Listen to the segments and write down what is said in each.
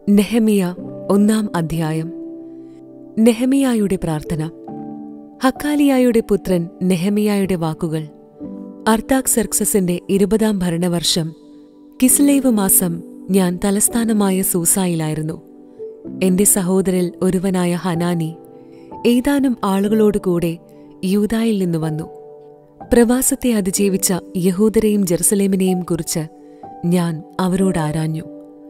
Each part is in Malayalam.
നെഹമിയ ഒന്നാം അധ്യായം നെഹമിയായുടെ പ്രാർത്ഥന ഹക്കാലിയായുടെ പുത്രൻ നെഹമിയായുടെ വാക്കുകൾ അർത്താക് സെർക്സസിന്റെ ഇരുപതാം ഭരണവർഷം കിസ്ലേവ് മാസം ഞാൻ തലസ്ഥാനമായ സൂസായിലായിരുന്നു എന്റെ സഹോദരൽ ഒരുവനായ ഹനാനി ഏതാനും ആളുകളോടുകൂടെ യൂതായിൽ നിന്നു വന്നു പ്രവാസത്തെ അതിജീവിച്ച യഹൂദരെയും ജെറുസലേമിനെയും കുറിച്ച് ഞാൻ അവരോട് ആരാഞ്ഞു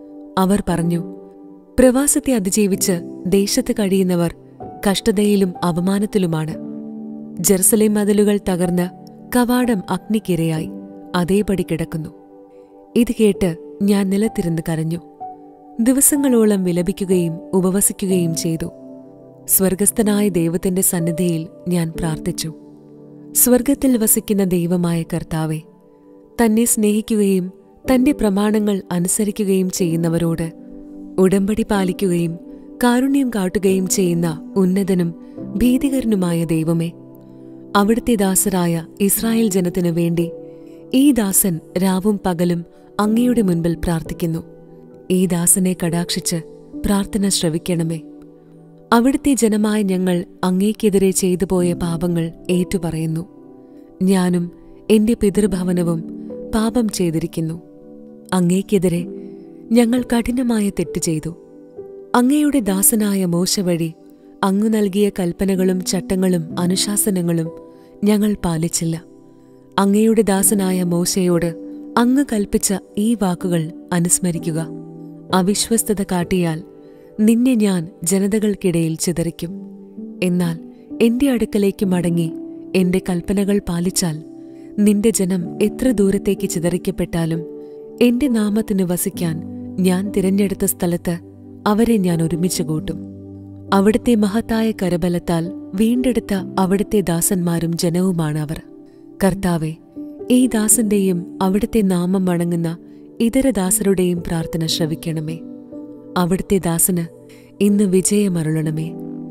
അവർ പറഞ്ഞു പ്രവാസത്തെ അതിജീവിച്ച് ദേശത്ത് കഴിയുന്നവർ കഷ്ടതയിലും അപമാനത്തിലുമാണ് ജെറുസലേം മതിലുകൾ തകർന്ന് കവാടം അഗ്നിക്കിരയായി അതേപടി കിടക്കുന്നു ഇത് കേട്ട് ഞാൻ നിലത്തിരുന്ന് കരഞ്ഞു ദിവസങ്ങളോളം വിലപിക്കുകയും ഉപവസിക്കുകയും ചെയ്തു സ്വർഗസ്ഥനായ ദൈവത്തിന്റെ സന്നിധിയിൽ ഞാൻ പ്രാർത്ഥിച്ചു സ്വർഗത്തിൽ വസിക്കുന്ന ദൈവമായ കർത്താവെ തന്നെ സ്നേഹിക്കുകയും തന്റെ പ്രമാണങ്ങൾ അനുസരിക്കുകയും ചെയ്യുന്നവരോട് ഉടമ്പടി പാലിക്കുകയും കാരുണ്യം കാട്ടുകയും ചെയ്യുന്ന ഉന്നതനും ഭീതികരനുമായ ദൈവമേ അവിടുത്തെ ദാസരായ ഇസ്രായേൽ ജനത്തിനു വേണ്ടി ഈ ദാസൻ രാവും പകലും അങ്ങയുടെ മുൻപിൽ പ്രാർത്ഥിക്കുന്നു ഈ ദാസനെ കടാക്ഷിച്ച് പ്രാർത്ഥന ശ്രവിക്കണമേ അവിടുത്തെ ജനമായ ഞങ്ങൾ അങ്ങേക്കെതിരെ ചെയ്തു പോയ പാപങ്ങൾ ഏറ്റുപറയുന്നു ഞാനും എന്റെ പിതൃഭവനവും പാപം ചെയ്തിരിക്കുന്നു അങ്ങേക്കെതിരെ ഞങ്ങൾ കഠിനമായ തെറ്റ് ചെയ്തു അങ്ങയുടെ ദാസനായ മോശ വഴി അങ്ങു നൽകിയ കൽപ്പനകളും ചട്ടങ്ങളും അനുശാസനങ്ങളും ഞങ്ങൾ പാലിച്ചില്ല അങ്ങയുടെ ദാസനായ മോശയോട് അങ്ങ് കൽപ്പിച്ച ഈ വാക്കുകൾ അനുസ്മരിക്കുക അവിശ്വസ്തത കാട്ടിയാൽ നിന്നെ ഞാൻ ജനതകൾക്കിടയിൽ ചിതറിക്കും എന്നാൽ എന്റെ അടുക്കലേക്ക് മടങ്ങി എന്റെ കൽപ്പനകൾ പാലിച്ചാൽ നിന്റെ ജനം എത്ര ദൂരത്തേക്ക് ചിതറിക്കപ്പെട്ടാലും എന്റെ നാമത്തിന് വസിക്കാൻ ഞാൻ തിരഞ്ഞെടുത്ത സ്ഥലത്ത് അവരെ ഞാൻ ഒരുമിച്ച് കൂട്ടും അവിടുത്തെ മഹത്തായ കരബലത്താൽ വീണ്ടെടുത്ത അവിടുത്തെ ദാസന്മാരും ജനവുമാണ് അവർ കർത്താവെ ഈ ദാസന്റെയും അവിടുത്തെ നാമം വണങ്ങുന്ന ഇതര ദാസരുടെയും പ്രാർത്ഥന ശ്രവിക്കണമേ അവിടുത്തെ ദാസന് ഇന്ന് വിജയമരുളണമേ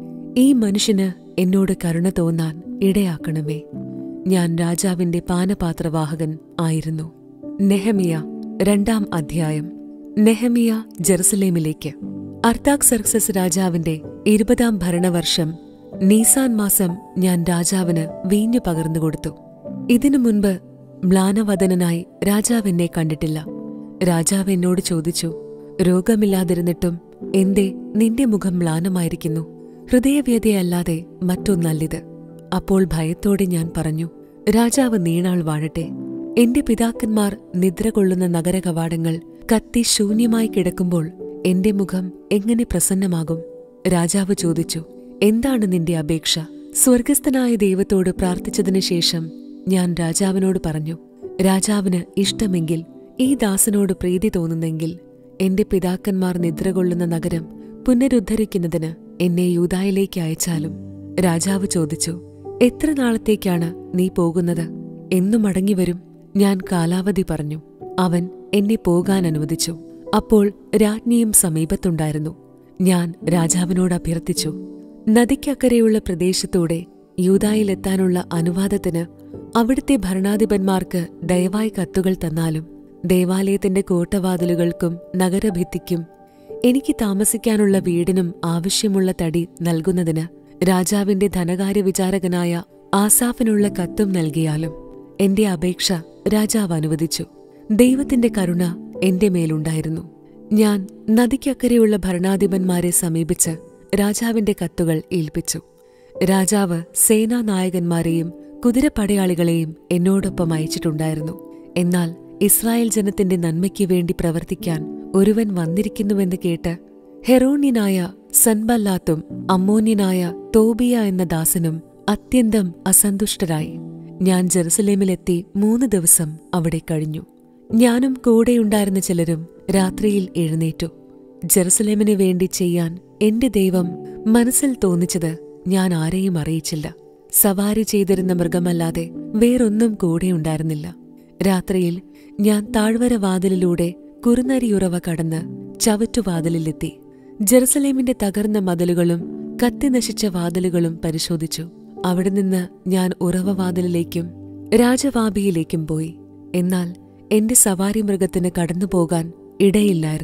ഈ മനുഷ്യന് എന്നോട് കരുണ തോന്നാൻ ഇടയാക്കണമേ ഞാൻ രാജാവിന്റെ പാനപാത്രവാഹകൻ ആയിരുന്നു നെഹമിയ രണ്ടാം അധ്യായം നെഹമിയ ജെറുസലേമിലേക്ക് അർത്താക് സർക്സസ് രാജാവിന്റെ ഇരുപതാം ഭരണവർഷം നീസാൻ മാസം ഞാൻ രാജാവിന് വീഞ്ഞു പകർന്നുകൊടുത്തു ഇതിനു മുൻപ് മ്ലാനവദനായി രാജാവ് എന്നെ കണ്ടിട്ടില്ല രാജാവ് എന്നോട് ചോദിച്ചു രോഗമില്ലാതിരുന്നിട്ടും എന്തേ നിന്റെ മുഖം മ്ലാനമായിരിക്കുന്നു ഹൃദയവ്യതയല്ലാതെ മറ്റൊന്നല്ലിത് അപ്പോൾ ഭയത്തോടെ ഞാൻ പറഞ്ഞു രാജാവ് നീണാൾ വാഴട്ടെ എന്റെ പിതാക്കന്മാർ നിദ്ര കൊള്ളുന്ന നഗരകവാടങ്ങൾ കത്തി ശൂന്യമായി കിടക്കുമ്പോൾ എന്റെ മുഖം എങ്ങനെ പ്രസന്നമാകും രാജാവ് ചോദിച്ചു എന്താണ് നിന്റെ അപേക്ഷ സ്വർഗസ്ഥനായ ദൈവത്തോട് പ്രാർത്ഥിച്ചതിനു ശേഷം ഞാൻ രാജാവിനോട് പറഞ്ഞു രാജാവിന് ഇഷ്ടമെങ്കിൽ ഈ ദാസനോട് പ്രീതി തോന്നുന്നെങ്കിൽ എന്റെ പിതാക്കന്മാർ നിദ്രകൊള്ളുന്ന നഗരം പുനരുദ്ധരിക്കുന്നതിന് എന്നെ യൂതായിലേക്ക് അയച്ചാലും രാജാവ് ചോദിച്ചു എത്ര നാളത്തേക്കാണ് നീ പോകുന്നത് എന്നു മടങ്ങിവരും ഞാൻ കാലാവധി പറഞ്ഞു അവൻ എന്നെ പോകാൻ അനുവദിച്ചു അപ്പോൾ രാജ്ഞിയും സമീപത്തുണ്ടായിരുന്നു ഞാൻ രാജാവിനോട് അഭ്യർത്ഥിച്ചു നദിക്കക്കരെയുള്ള പ്രദേശത്തൂടെ യൂതായിലെത്താനുള്ള അനുവാദത്തിന് അവിടുത്തെ ഭരണാധിപന്മാർക്ക് ദയവായി കത്തുകൾ തന്നാലും ദേവാലയത്തിന്റെ കോട്ടവാതിലുകൾക്കും നഗരഭിത്തിക്കും എനിക്ക് താമസിക്കാനുള്ള വീടിനും ആവശ്യമുള്ള തടി നൽകുന്നതിന് രാജാവിന്റെ ധനകാര്യ വിചാരകനായ ആസാഫിനുള്ള കത്തും നൽകിയാലും എന്റെ അപേക്ഷ രാജാവ് അനുവദിച്ചു ദൈവത്തിന്റെ കരുണ എന്റെ മേലുണ്ടായിരുന്നു ഞാൻ നദിക്കക്കരെയുള്ള ഭരണാധിപന്മാരെ സമീപിച്ച് രാജാവിന്റെ കത്തുകൾ ഏൽപ്പിച്ചു രാജാവ് സേനാനായകന്മാരെയും കുതിരപ്പടയാളികളെയും എന്നോടൊപ്പം അയച്ചിട്ടുണ്ടായിരുന്നു എന്നാൽ ഇസ്രായേൽ ജനത്തിന്റെ നന്മയ്ക്കു വേണ്ടി പ്രവർത്തിക്കാൻ ഒരുവൻ വന്നിരിക്കുന്നുവെന്ന് കേട്ട് ഹെറോണ്യനായ സൻബല്ലാത്തും അമ്മോന്യനായ തോബിയ എന്ന ദാസനും അത്യന്തം അസന്തുഷ്ടരായി ഞാൻ ജെറുസലേമിലെത്തി മൂന്ന് ദിവസം അവിടെ കഴിഞ്ഞു ഞാനും കൂടെയുണ്ടായിരുന്ന ചിലരും രാത്രിയിൽ എഴുന്നേറ്റു ജെറുസലേമിനു വേണ്ടി ചെയ്യാൻ എന്റെ ദൈവം മനസ്സിൽ തോന്നിച്ചത് ഞാൻ ആരെയും അറിയിച്ചില്ല സവാരി ചെയ്തിരുന്ന മൃഗമല്ലാതെ വേറൊന്നും കൂടെയുണ്ടായിരുന്നില്ല രാത്രിയിൽ ഞാൻ താഴ്വര വാതിലിലൂടെ കുറുനരിയുറവ കടന്ന് ചവറ്റുവാതിലിലെത്തി ജെറുസലേമിന്റെ തകർന്ന മതിലുകളും കത്തിനശിച്ച വാതിലുകളും പരിശോധിച്ചു അവിടെ നിന്ന് ഞാൻ ഉറവവാതിലിലേക്കും രാജവാബിയിലേക്കും പോയി എന്നാൽ എന്റെ സവാരി മൃഗത്തിന് കടന്നുപോകാൻ ഇടയില്ലായിരുന്നു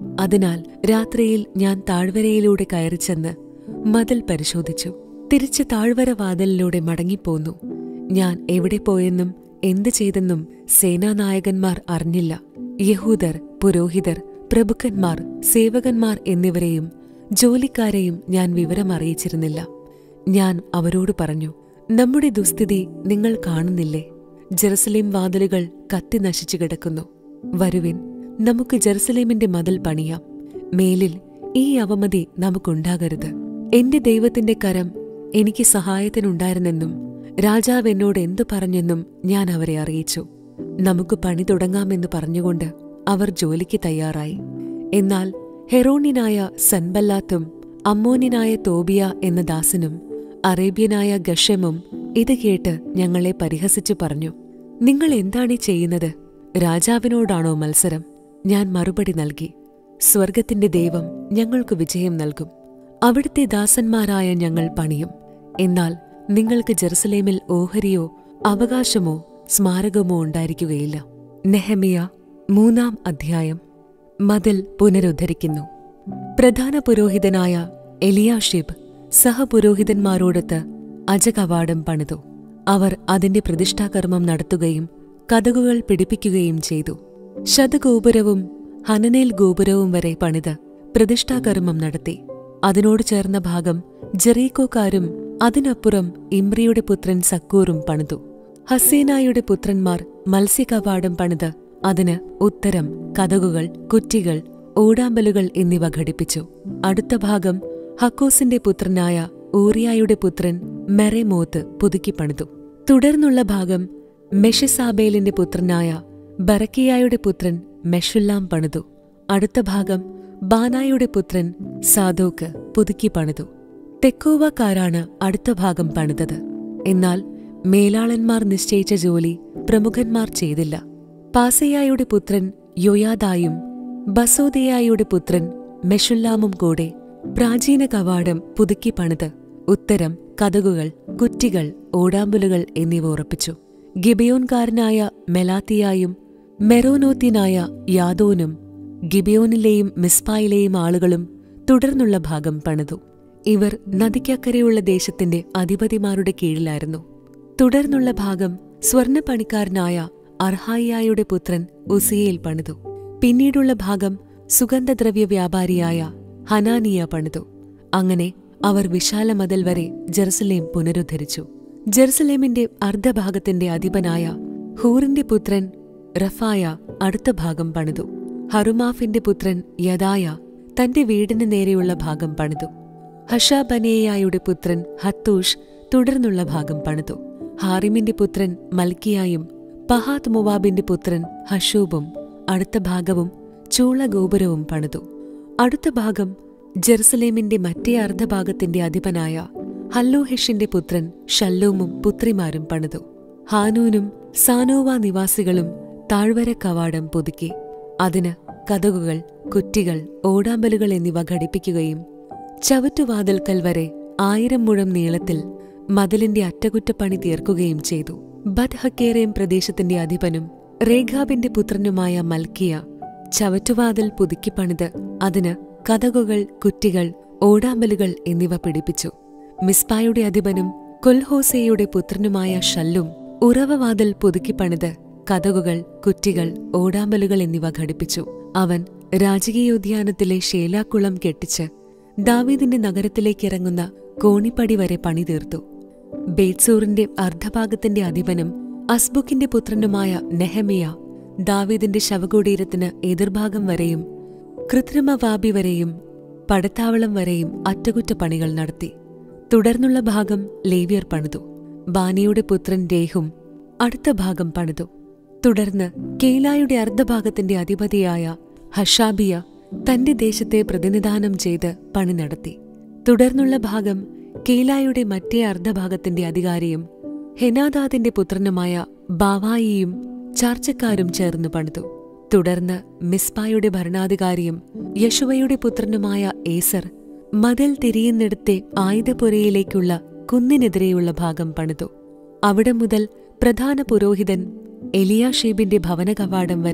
അതിനാൽ രാത്രിയിൽ ഞാൻ താഴ്വരയിലൂടെ കയറിച്ചെന്ന് മതിൽ പരിശോധിച്ചു തിരിച്ച് താഴ്വര വാതിലിലൂടെ മടങ്ങിപ്പോന്നു ഞാൻ എവിടെ പോയെന്നും എന്ത് ചെയ്തെന്നും സേനാനായകന്മാർ അറിഞ്ഞില്ല യഹൂദർ പുരോഹിതർ പ്രഭുക്കന്മാർ സേവകന്മാർ എന്നിവരെയും ജോലിക്കാരെയും ഞാൻ വിവരം അറിയിച്ചിരുന്നില്ല ഞാൻ അവരോട് പറഞ്ഞു നമ്മുടെ ദുസ്ഥിതി നിങ്ങൾ കാണുന്നില്ലേ ജെറുസലേം വാതിലുകൾ കത്തി നശിച്ചു കിടക്കുന്നു വരുവിൻ നമുക്ക് ജെറുസലേമിന്റെ മതിൽ പണിയാം മേലിൽ ഈ അവമതി നമുക്കുണ്ടാകരുത് എന്റെ ദൈവത്തിന്റെ കരം എനിക്ക് സഹായത്തിനുണ്ടായിരുന്നെന്നും രാജാവ് എന്നോട് എന്തു പറഞ്ഞെന്നും ഞാൻ അവരെ അറിയിച്ചു നമുക്ക് പണി തുടങ്ങാമെന്ന് പറഞ്ഞുകൊണ്ട് അവർ ജോലിക്ക് തയ്യാറായി എന്നാൽ ഹെറോണിനായ സൻബല്ലാത്തും അമ്മോനിനായ തോബിയ എന്ന ദാസനും അറേബ്യനായ ഗഷമും ഇത് കേട്ട് ഞങ്ങളെ പരിഹസിച്ചു പറഞ്ഞു നിങ്ങൾ എന്താണ് ഈ ചെയ്യുന്നത് രാജാവിനോടാണോ മത്സരം ഞാൻ മറുപടി നൽകി സ്വർഗത്തിന്റെ ദൈവം ഞങ്ങൾക്ക് വിജയം നൽകും അവിടുത്തെ ദാസന്മാരായ ഞങ്ങൾ പണിയും എന്നാൽ നിങ്ങൾക്ക് ജെറുസലേമിൽ ഓഹരിയോ അവകാശമോ സ്മാരകമോ ഉണ്ടായിരിക്കുകയില്ല നെഹമിയ മൂന്നാം അധ്യായം മതിൽ പുനരുദ്ധരിക്കുന്നു പ്രധാന പുരോഹിതനായ എലിയാഷിബ് സഹപുരോഹിതന്മാരോടൊത്ത് അജകവാടം പണിതു അവർ അതിന്റെ പ്രതിഷ്ഠാകർമ്മം നടത്തുകയും കഥകുകൾ പിടിപ്പിക്കുകയും ചെയ്തു ശതഗോപുരവും ഹനനേൽ ഗോപുരവും വരെ പണിത് പ്രതിഷ്ഠാകർമ്മം നടത്തി അതിനോട് ചേർന്ന ഭാഗം ജെറീക്കോക്കാരും അതിനപ്പുറം ഇമ്രിയുടെ പുത്രൻ സക്കൂറും പണിതു ഹസേനായുടെ പുത്രന്മാർ മത്സ്യകവാടം പണിത് അതിന് ഉത്തരം കഥകുകൾ കുറ്റികൾ ഓടാമ്പലുകൾ എന്നിവ ഘടിപ്പിച്ചു അടുത്ത ഭാഗം ഹക്കോസിന്റെ പുത്രനായ ഊറിയായുടെ പുത്രൻ മെറെമോത്ത് പുതുക്കി പണിതു തുടർന്നുള്ള ഭാഗം മെഷസാബേലിന്റെ പുത്രനായ ബറക്കിയായുടെ പുത്രൻ മെഷുല്ലാം പണിതു അടുത്ത ഭാഗം ബാനായുടെ പുത്രൻ സാദോക്ക് പുതുക്കി പണിതു തെക്കോവക്കാരാണ് അടുത്ത ഭാഗം പണിതത് എന്നാൽ മേലാളന്മാർ നിശ്ചയിച്ച ജോലി പ്രമുഖന്മാർ ചെയ്തില്ല പാസയായുടെ പുത്രൻ യൊയാദായും ബസോദയായുടെ പുത്രൻ മെഷുല്ലാമും കൂടെ പ്രാചീന കവാടം പുതുക്കി പണിത് ഉത്തരം കഥകുകൾ കുറ്റികൾ ഓടാമ്പലുകൾ എന്നിവ ഉറപ്പിച്ചു ഗിബയോൻകാരനായ മെലാത്തിയായും മെറോനോത്യനായ യാദോനും ഗിബയോനിലെയും മിസ്പായിലെയും ആളുകളും തുടർന്നുള്ള ഭാഗം പണിതു ഇവർ നദിക്കക്കരെയുള്ള ദേശത്തിന്റെ അധിപതിമാരുടെ കീഴിലായിരുന്നു തുടർന്നുള്ള ഭാഗം സ്വർണ്ണപ്പണിക്കാരനായ അർഹായിയായുടെ പുത്രൻ ഉസിയയിൽ പണിതു പിന്നീടുള്ള ഭാഗം സുഗന്ധദ്രവ്യ വ്യാപാരിയായ ഹനാനിയ പണിതു അങ്ങനെ അവർ വിശാല മതിൽ വരെ ജെറുസലേം പുനരുദ്ധരിച്ചു ജെറുസലേമിന്റെ അർദ്ധഭാഗത്തിന്റെ അധിപനായ ഹൂറിന്റെ പുത്രൻ റഫായ അടുത്ത ഭാഗം പണിതു ഹറുമാഫിന്റെ പുത്രൻ യദായ തന്റെ വീടിന് നേരെയുള്ള ഭാഗം പണിതു ഹഷാബനേയായുടെ പുത്രൻ ഹത്തൂഷ് തുടർന്നുള്ള ഭാഗം പണിതു ഹാറിമിന്റെ പുത്രൻ മൽക്കിയായും പഹാത് മുവാബിന്റെ പുത്രൻ ഹഷൂബും അടുത്ത ഭാഗവും ചൂളഗോപുരവും പണിതു അടുത്ത ഭാഗം ജെറുസലേമിന്റെ മറ്റേ അർദ്ധഭാഗത്തിന്റെ അധിപനായ ഹല്ലോഹെഷിന്റെ പുത്രൻ ഷല്ലൂമും പുത്രിമാരും പണിതു ഹാനൂനും സാനോവ നിവാസികളും താഴ്വര കവാടം പുതുക്കി അതിന് കഥകുകൾ കുറ്റികൾ ഓടാമ്പലുകൾ എന്നിവ ഘടിപ്പിക്കുകയും ചവറ്റുവാതിൽക്കൽ വരെ ആയിരം മുഴം നീളത്തിൽ മതിലിന്റെ അറ്റകുറ്റപ്പണി തീർക്കുകയും ചെയ്തു ബദ്ഹക്കേറേം പ്രദേശത്തിന്റെ അധിപനും റേഖാബിന്റെ പുത്രനുമായ മൽക്കിയ ചവറ്റുവാതിൽ പുതുക്കി പണിത് അതിന് കഥകുകൾ കുറ്റികൾ ഓടാമ്പലുകൾ എന്നിവ പിടിപ്പിച്ചു മിസ്പായുടെ അധിപനും കൊൽഹോസയുടെ പുത്രനുമായ ഷല്ലും ഉറവവാതിൽ പുതുക്കി പണിത് കഥകുകൾ കുറ്റികൾ ഓടാമ്പലുകൾ എന്നിവ ഘടിപ്പിച്ചു അവൻ രാജകീയോദ്യാനത്തിലെ ഷേലാക്കുളം കെട്ടിച്ച് ദാവീദിന്റെ നഗരത്തിലേക്കിറങ്ങുന്ന കോണിപ്പടി വരെ പണി തീർത്തു ബേത്സൂറിന്റെ അർദ്ധഭാഗത്തിന്റെ അധിപനും അസ്ബുക്കിന്റെ പുത്രനുമായ നെഹമിയ ദാവീദിന്റെ ശവകുടീരത്തിന് എതിർഭാഗം വരെയും കൃത്രിമവാബി വരെയും പടത്താവളം വരെയും അറ്റകുറ്റപ്പണികൾ നടത്തി തുടർന്നുള്ള ഭാഗം ലേവ്യർ പണിതു ബാനിയുടെ പുത്രൻ രേഹും അടുത്ത ഭാഗം പണിതു തുടർന്ന് കേലായുടെ അർദ്ധഭാഗത്തിന്റെ അധിപതിയായ ഹഷാബിയ തന്റെ ദേശത്തെ പ്രതിനിധാനം ചെയ്ത് പണി നടത്തി തുടർന്നുള്ള ഭാഗം കേലായുടെ മറ്റേ അർദ്ധഭാഗത്തിന്റെ അധികാരിയും ഹെനാദാദിന്റെ പുത്രനുമായ ബാവായിയും ചാർച്ചക്കാരും ചേർന്ന് പണിതു തുടർന്ന് മിസ്പായുടെ ഭരണാധികാരിയും യശുവയുടെ പുത്രനുമായ ഏസർ മതിൽ തിരിയുന്നിടത്തെ ആയുധപുരയിലേക്കുള്ള കുന്നിനെതിരെയുള്ള ഭാഗം പണിതു അവിടെ മുതൽ പ്രധാന പുരോഹിതൻ എലിയാഷീബിന്റെ ഭവന കവാടം വരെ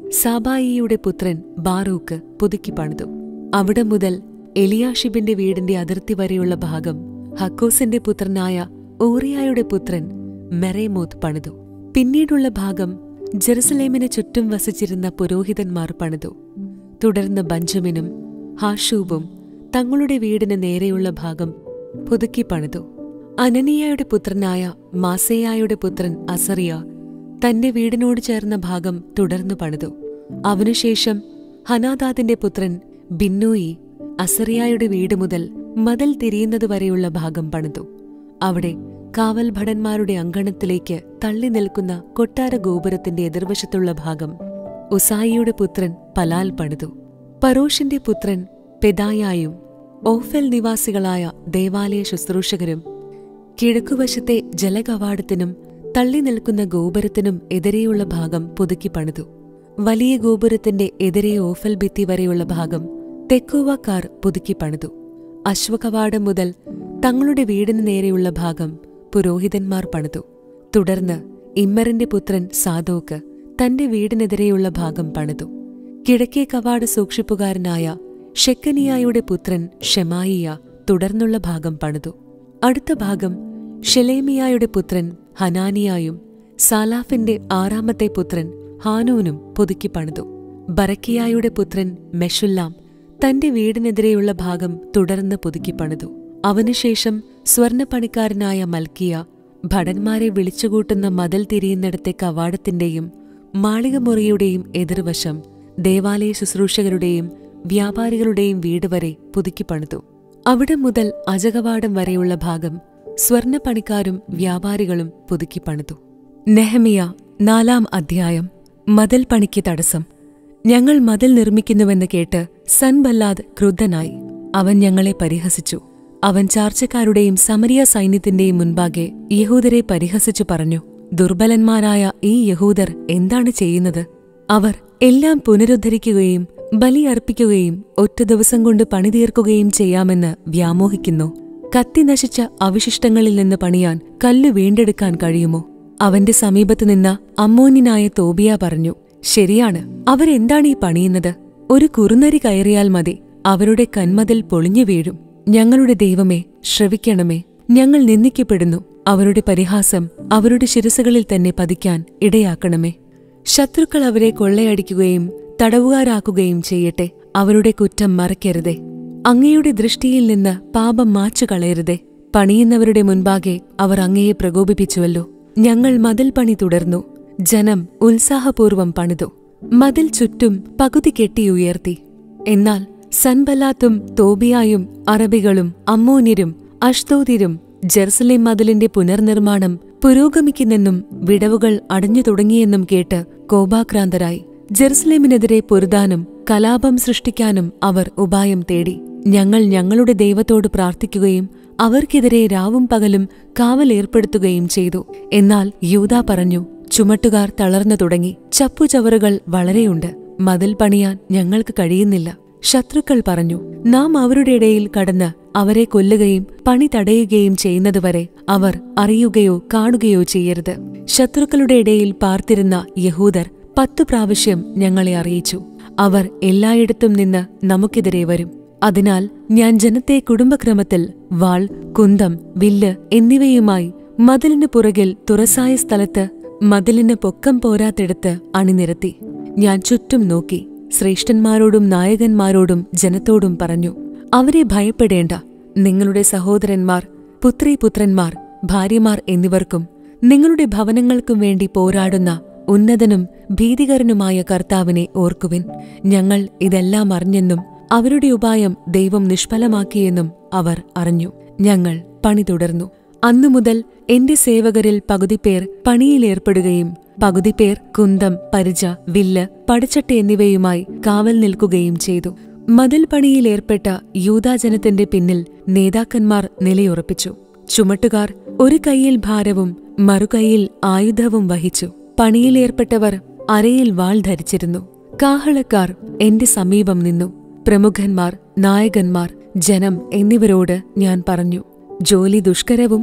സാബായിയുടെ പുത്രൻ ബാറൂക്ക് പുതുക്കി പണിതു അവിടെ മുതൽ എലിയാഷിബിന്റെ വീടിന്റെ അതിർത്തി വരെയുള്ള ഭാഗം ഹക്കോസിന്റെ പുത്രനായ ഊറിയായുടെ പുത്രൻ മെറേമോത്ത് പണിതു പിന്നീടുള്ള ഭാഗം ജെറുസലേമിന് ചുറ്റും വസിച്ചിരുന്ന പുരോഹിതന്മാർ പണിതു തുടർന്ന് ബഞ്ചമിനും ഹാഷൂബും തങ്ങളുടെ വീടിന് നേരെയുള്ള ഭാഗം പുതുക്കി പണിതു അനനിയയുടെ പുത്രനായ മാസേയായുടെ പുത്രൻ അസറിയ തന്റെ വീടിനോട് ചേർന്ന ഭാഗം തുടർന്നു പണിതു അവനുശേഷം ഹനാദാദിന്റെ പുത്രൻ ബിന്നൂയി അസറിയായുടെ വീട് മുതൽ മതിൽ തിരിയുന്നതുവരെയുള്ള ഭാഗം പണിതു അവിടെ കാവൽ ഭടന്മാരുടെ അങ്കണത്തിലേക്ക് തള്ളി നിൽക്കുന്ന കൊട്ടാര ഗോപുരത്തിന്റെ എതിർവശത്തുള്ള ഭാഗം ഉസായിയുടെ പുത്രൻ പലാൽ പണിതു പരോഷിന്റെ പുത്രൻ പെദായായും ഓഫൽ നിവാസികളായ ദേവാലയ ശുശ്രൂഷകരും കിഴക്കുവശത്തെ ജലകവാടത്തിനും തള്ളി നിൽക്കുന്ന ഗോപുരത്തിനും എതിരെയുള്ള ഭാഗം പുതുക്കി പണിതു വലിയ ഗോപുരത്തിന്റെ എതിരെ ഓഫൽ ഭിത്തി വരെയുള്ള ഭാഗം തെക്കോവക്കാർ പുതുക്കി പണിതു അശ്വകവാടം മുതൽ തങ്ങളുടെ വീടിന് നേരെയുള്ള ഭാഗം പുരോഹിതന്മാർ പണിതു തുടർന്ന് ഇമ്മറിന്റെ പുത്രൻ സാദോക്ക് തന്റെ വീടിനെതിരെയുള്ള ഭാഗം പണിതു കിഴക്കേ കവാട സൂക്ഷിപ്പുകാരനായ ഷെക്കനിയായുടെ പുത്രൻ ഷെമായിയ തുടർന്നുള്ള ഭാഗം പണിതു അടുത്ത ഭാഗം ഷെലേമിയായുടെ പുത്രൻ ഹനാനിയായും സാലാഫിന്റെ ആറാമത്തെ പുത്രൻ ഹാനൂനും പുതുക്കി പണിതു ബറക്കിയായുടെ പുത്രൻ മെഷുല്ലാം തന്റെ വീടിനെതിരെയുള്ള ഭാഗം തുടർന്ന് പുതുക്കി പണിതു അവനുശേഷം സ്വർണപ്പണിക്കാരനായ മൽക്കിയ ഭടന്മാരെ വിളിച്ചുകൂട്ടുന്ന മതിൽ തിരിയുന്നിടത്തെ കവാടത്തിന്റെയും മാളികമുറിയുടെയും എതിർവശം ദേവാലയ ശുശ്രൂഷകരുടെയും വ്യാപാരികളുടെയും വീട് വരെ പുതുക്കി പണിതു അവിടെ മുതൽ അജകവാടം വരെയുള്ള ഭാഗം സ്വർണപ്പണിക്കാരും വ്യാപാരികളും പുതുക്കി പണിതു നെഹമിയ നാലാം അധ്യായം മതിൽ പണിക്ക് തടസ്സം ഞങ്ങൾ മതിൽ നിർമ്മിക്കുന്നുവെന്ന് കേട്ട് സൻബല്ലാദ് ക്രുദ്ധനായി അവൻ ഞങ്ങളെ പരിഹസിച്ചു അവൻ ചാർച്ചക്കാരുടെയും സമരിയ സൈന്യത്തിന്റെയും മുൻപാകെ യഹൂദരെ പരിഹസിച്ചു പറഞ്ഞു ദുർബലന്മാരായ ഈ യഹൂദർ എന്താണ് ചെയ്യുന്നത് അവർ എല്ലാം പുനരുദ്ധരിക്കുകയും ബലിയർപ്പിക്കുകയും ഒറ്റ ദിവസം കൊണ്ട് പണിതീർക്കുകയും ചെയ്യാമെന്ന് വ്യാമോഹിക്കുന്നു കത്തി നശിച്ച അവശിഷ്ടങ്ങളിൽ നിന്ന് പണിയാൻ കല്ല് വീണ്ടെടുക്കാൻ കഴിയുമോ അവന്റെ സമീപത്ത് നിന്ന അമ്മോന്യനായ തോബിയ പറഞ്ഞു ശരിയാണ് അവരെന്താണ് ഈ പണിയുന്നത് ഒരു കുറുനരി കയറിയാൽ മതി അവരുടെ കന്മതിൽ പൊളിഞ്ഞു വീഴും ഞങ്ങളുടെ ദൈവമേ ശ്രവിക്കണമേ ഞങ്ങൾ നിന്ദിക്കപ്പെടുന്നു അവരുടെ പരിഹാസം അവരുടെ ശിരസുകളിൽ തന്നെ പതിക്കാൻ ഇടയാക്കണമേ ശത്രുക്കൾ അവരെ കൊള്ളയടിക്കുകയും തടവുകാരാക്കുകയും ചെയ്യട്ടെ അവരുടെ കുറ്റം മറയ്ക്കരുതേ അങ്ങയുടെ ദൃഷ്ടിയിൽ നിന്ന് പാപം മാച്ചു കളയരുതേ പണിയുന്നവരുടെ മുൻപാകെ അവർ അങ്ങയെ പ്രകോപിപ്പിച്ചുവല്ലോ ഞങ്ങൾ മതിൽ പണി തുടർന്നു ജനം ഉത്സാഹപൂർവം പണിതു മതിൽ ചുറ്റും പകുതി കെട്ടിയുയർത്തി എന്നാൽ സൻബല്ലാത്തും തോബിയായും അറബികളും അമ്മോന്യരും അഷ്തോദിരും ജെറുസലേം മതിലിന്റെ പുനർനിർമ്മാണം പുരോഗമിക്കുന്നെന്നും വിടവുകൾ അടഞ്ഞു തുടങ്ങിയെന്നും കേട്ട് കോപാക്രാന്തരായി ജെറുസലേമിനെതിരെ പൊരുതാനും കലാപം സൃഷ്ടിക്കാനും അവർ ഉപായം തേടി ഞങ്ങൾ ഞങ്ങളുടെ ദൈവത്തോട് പ്രാർത്ഥിക്കുകയും അവർക്കെതിരെ രാവും പകലും കാവലേർപ്പെടുത്തുകയും ചെയ്തു എന്നാൽ യൂത പറഞ്ഞു ചുമട്ടുകാർ തളർന്നു തുടങ്ങി ചപ്പുചവറുകൾ വളരെയുണ്ട് മതിൽ പണിയാൻ ഞങ്ങൾക്ക് കഴിയുന്നില്ല ശത്രുക്കൾ പറഞ്ഞു നാം അവരുടെ ഇടയിൽ കടന്ന് അവരെ കൊല്ലുകയും പണി തടയുകയും ചെയ്യുന്നതുവരെ അവർ അറിയുകയോ കാണുകയോ ചെയ്യരുത് ശത്രുക്കളുടെ ഇടയിൽ പാർത്തിരുന്ന യഹൂദർ പത്തു പ്രാവശ്യം ഞങ്ങളെ അറിയിച്ചു അവർ എല്ലായിടത്തും നിന്ന് നമുക്കെതിരെ വരും അതിനാൽ ഞാൻ ജനത്തെ കുടുംബക്രമത്തിൽ വാൾ കുന്തം വില്ല് എന്നിവയുമായി മതിലിന് പുറകിൽ തുറസായ സ്ഥലത്ത് മതിലിന് പൊക്കം പോരാത്തിടത്ത് അണിനിരത്തി ഞാൻ ചുറ്റും നോക്കി ശ്രേഷ്ഠന്മാരോടും നായകന്മാരോടും ജനത്തോടും പറഞ്ഞു അവരെ ഭയപ്പെടേണ്ട നിങ്ങളുടെ സഹോദരന്മാർ പുത്രീപുത്രന്മാർ ഭാര്യമാർ എന്നിവർക്കും നിങ്ങളുടെ ഭവനങ്ങൾക്കും വേണ്ടി പോരാടുന്ന ഉന്നതനും ഭീതികരനുമായ കർത്താവിനെ ഓർക്കുവിൻ ഞങ്ങൾ ഇതെല്ലാം അറിഞ്ഞെന്നും അവരുടെ ഉപായം ദൈവം നിഷ്ഫലമാക്കിയെന്നും അവർ അറിഞ്ഞു ഞങ്ങൾ പണി തുടർന്നു അന്നുമുതൽ എന്റെ സേവകരിൽ പകുതിപ്പേർ പണിയിലേർപ്പെടുകയും പകുതിപ്പേർ കുന്തം പരിച വില്ല് പടച്ചട്ട എന്നിവയുമായി കാവൽ നിൽക്കുകയും ചെയ്തു മതിൽ പണിയിലേർപ്പെട്ട യൂതാജനത്തിന്റെ പിന്നിൽ നേതാക്കന്മാർ നിലയുറപ്പിച്ചു ചുമട്ടുകാർ ഒരു കൈയിൽ ഭാരവും മറുകൈയിൽ ആയുധവും വഹിച്ചു പണിയിലേർപ്പെട്ടവർ അരയിൽ വാൾ ധരിച്ചിരുന്നു കാഹളക്കാർ എന്റെ സമീപം നിന്നു പ്രമുഖന്മാർ നായകന്മാർ ജനം എന്നിവരോട് ഞാൻ പറഞ്ഞു ജോലി ദുഷ്കരവും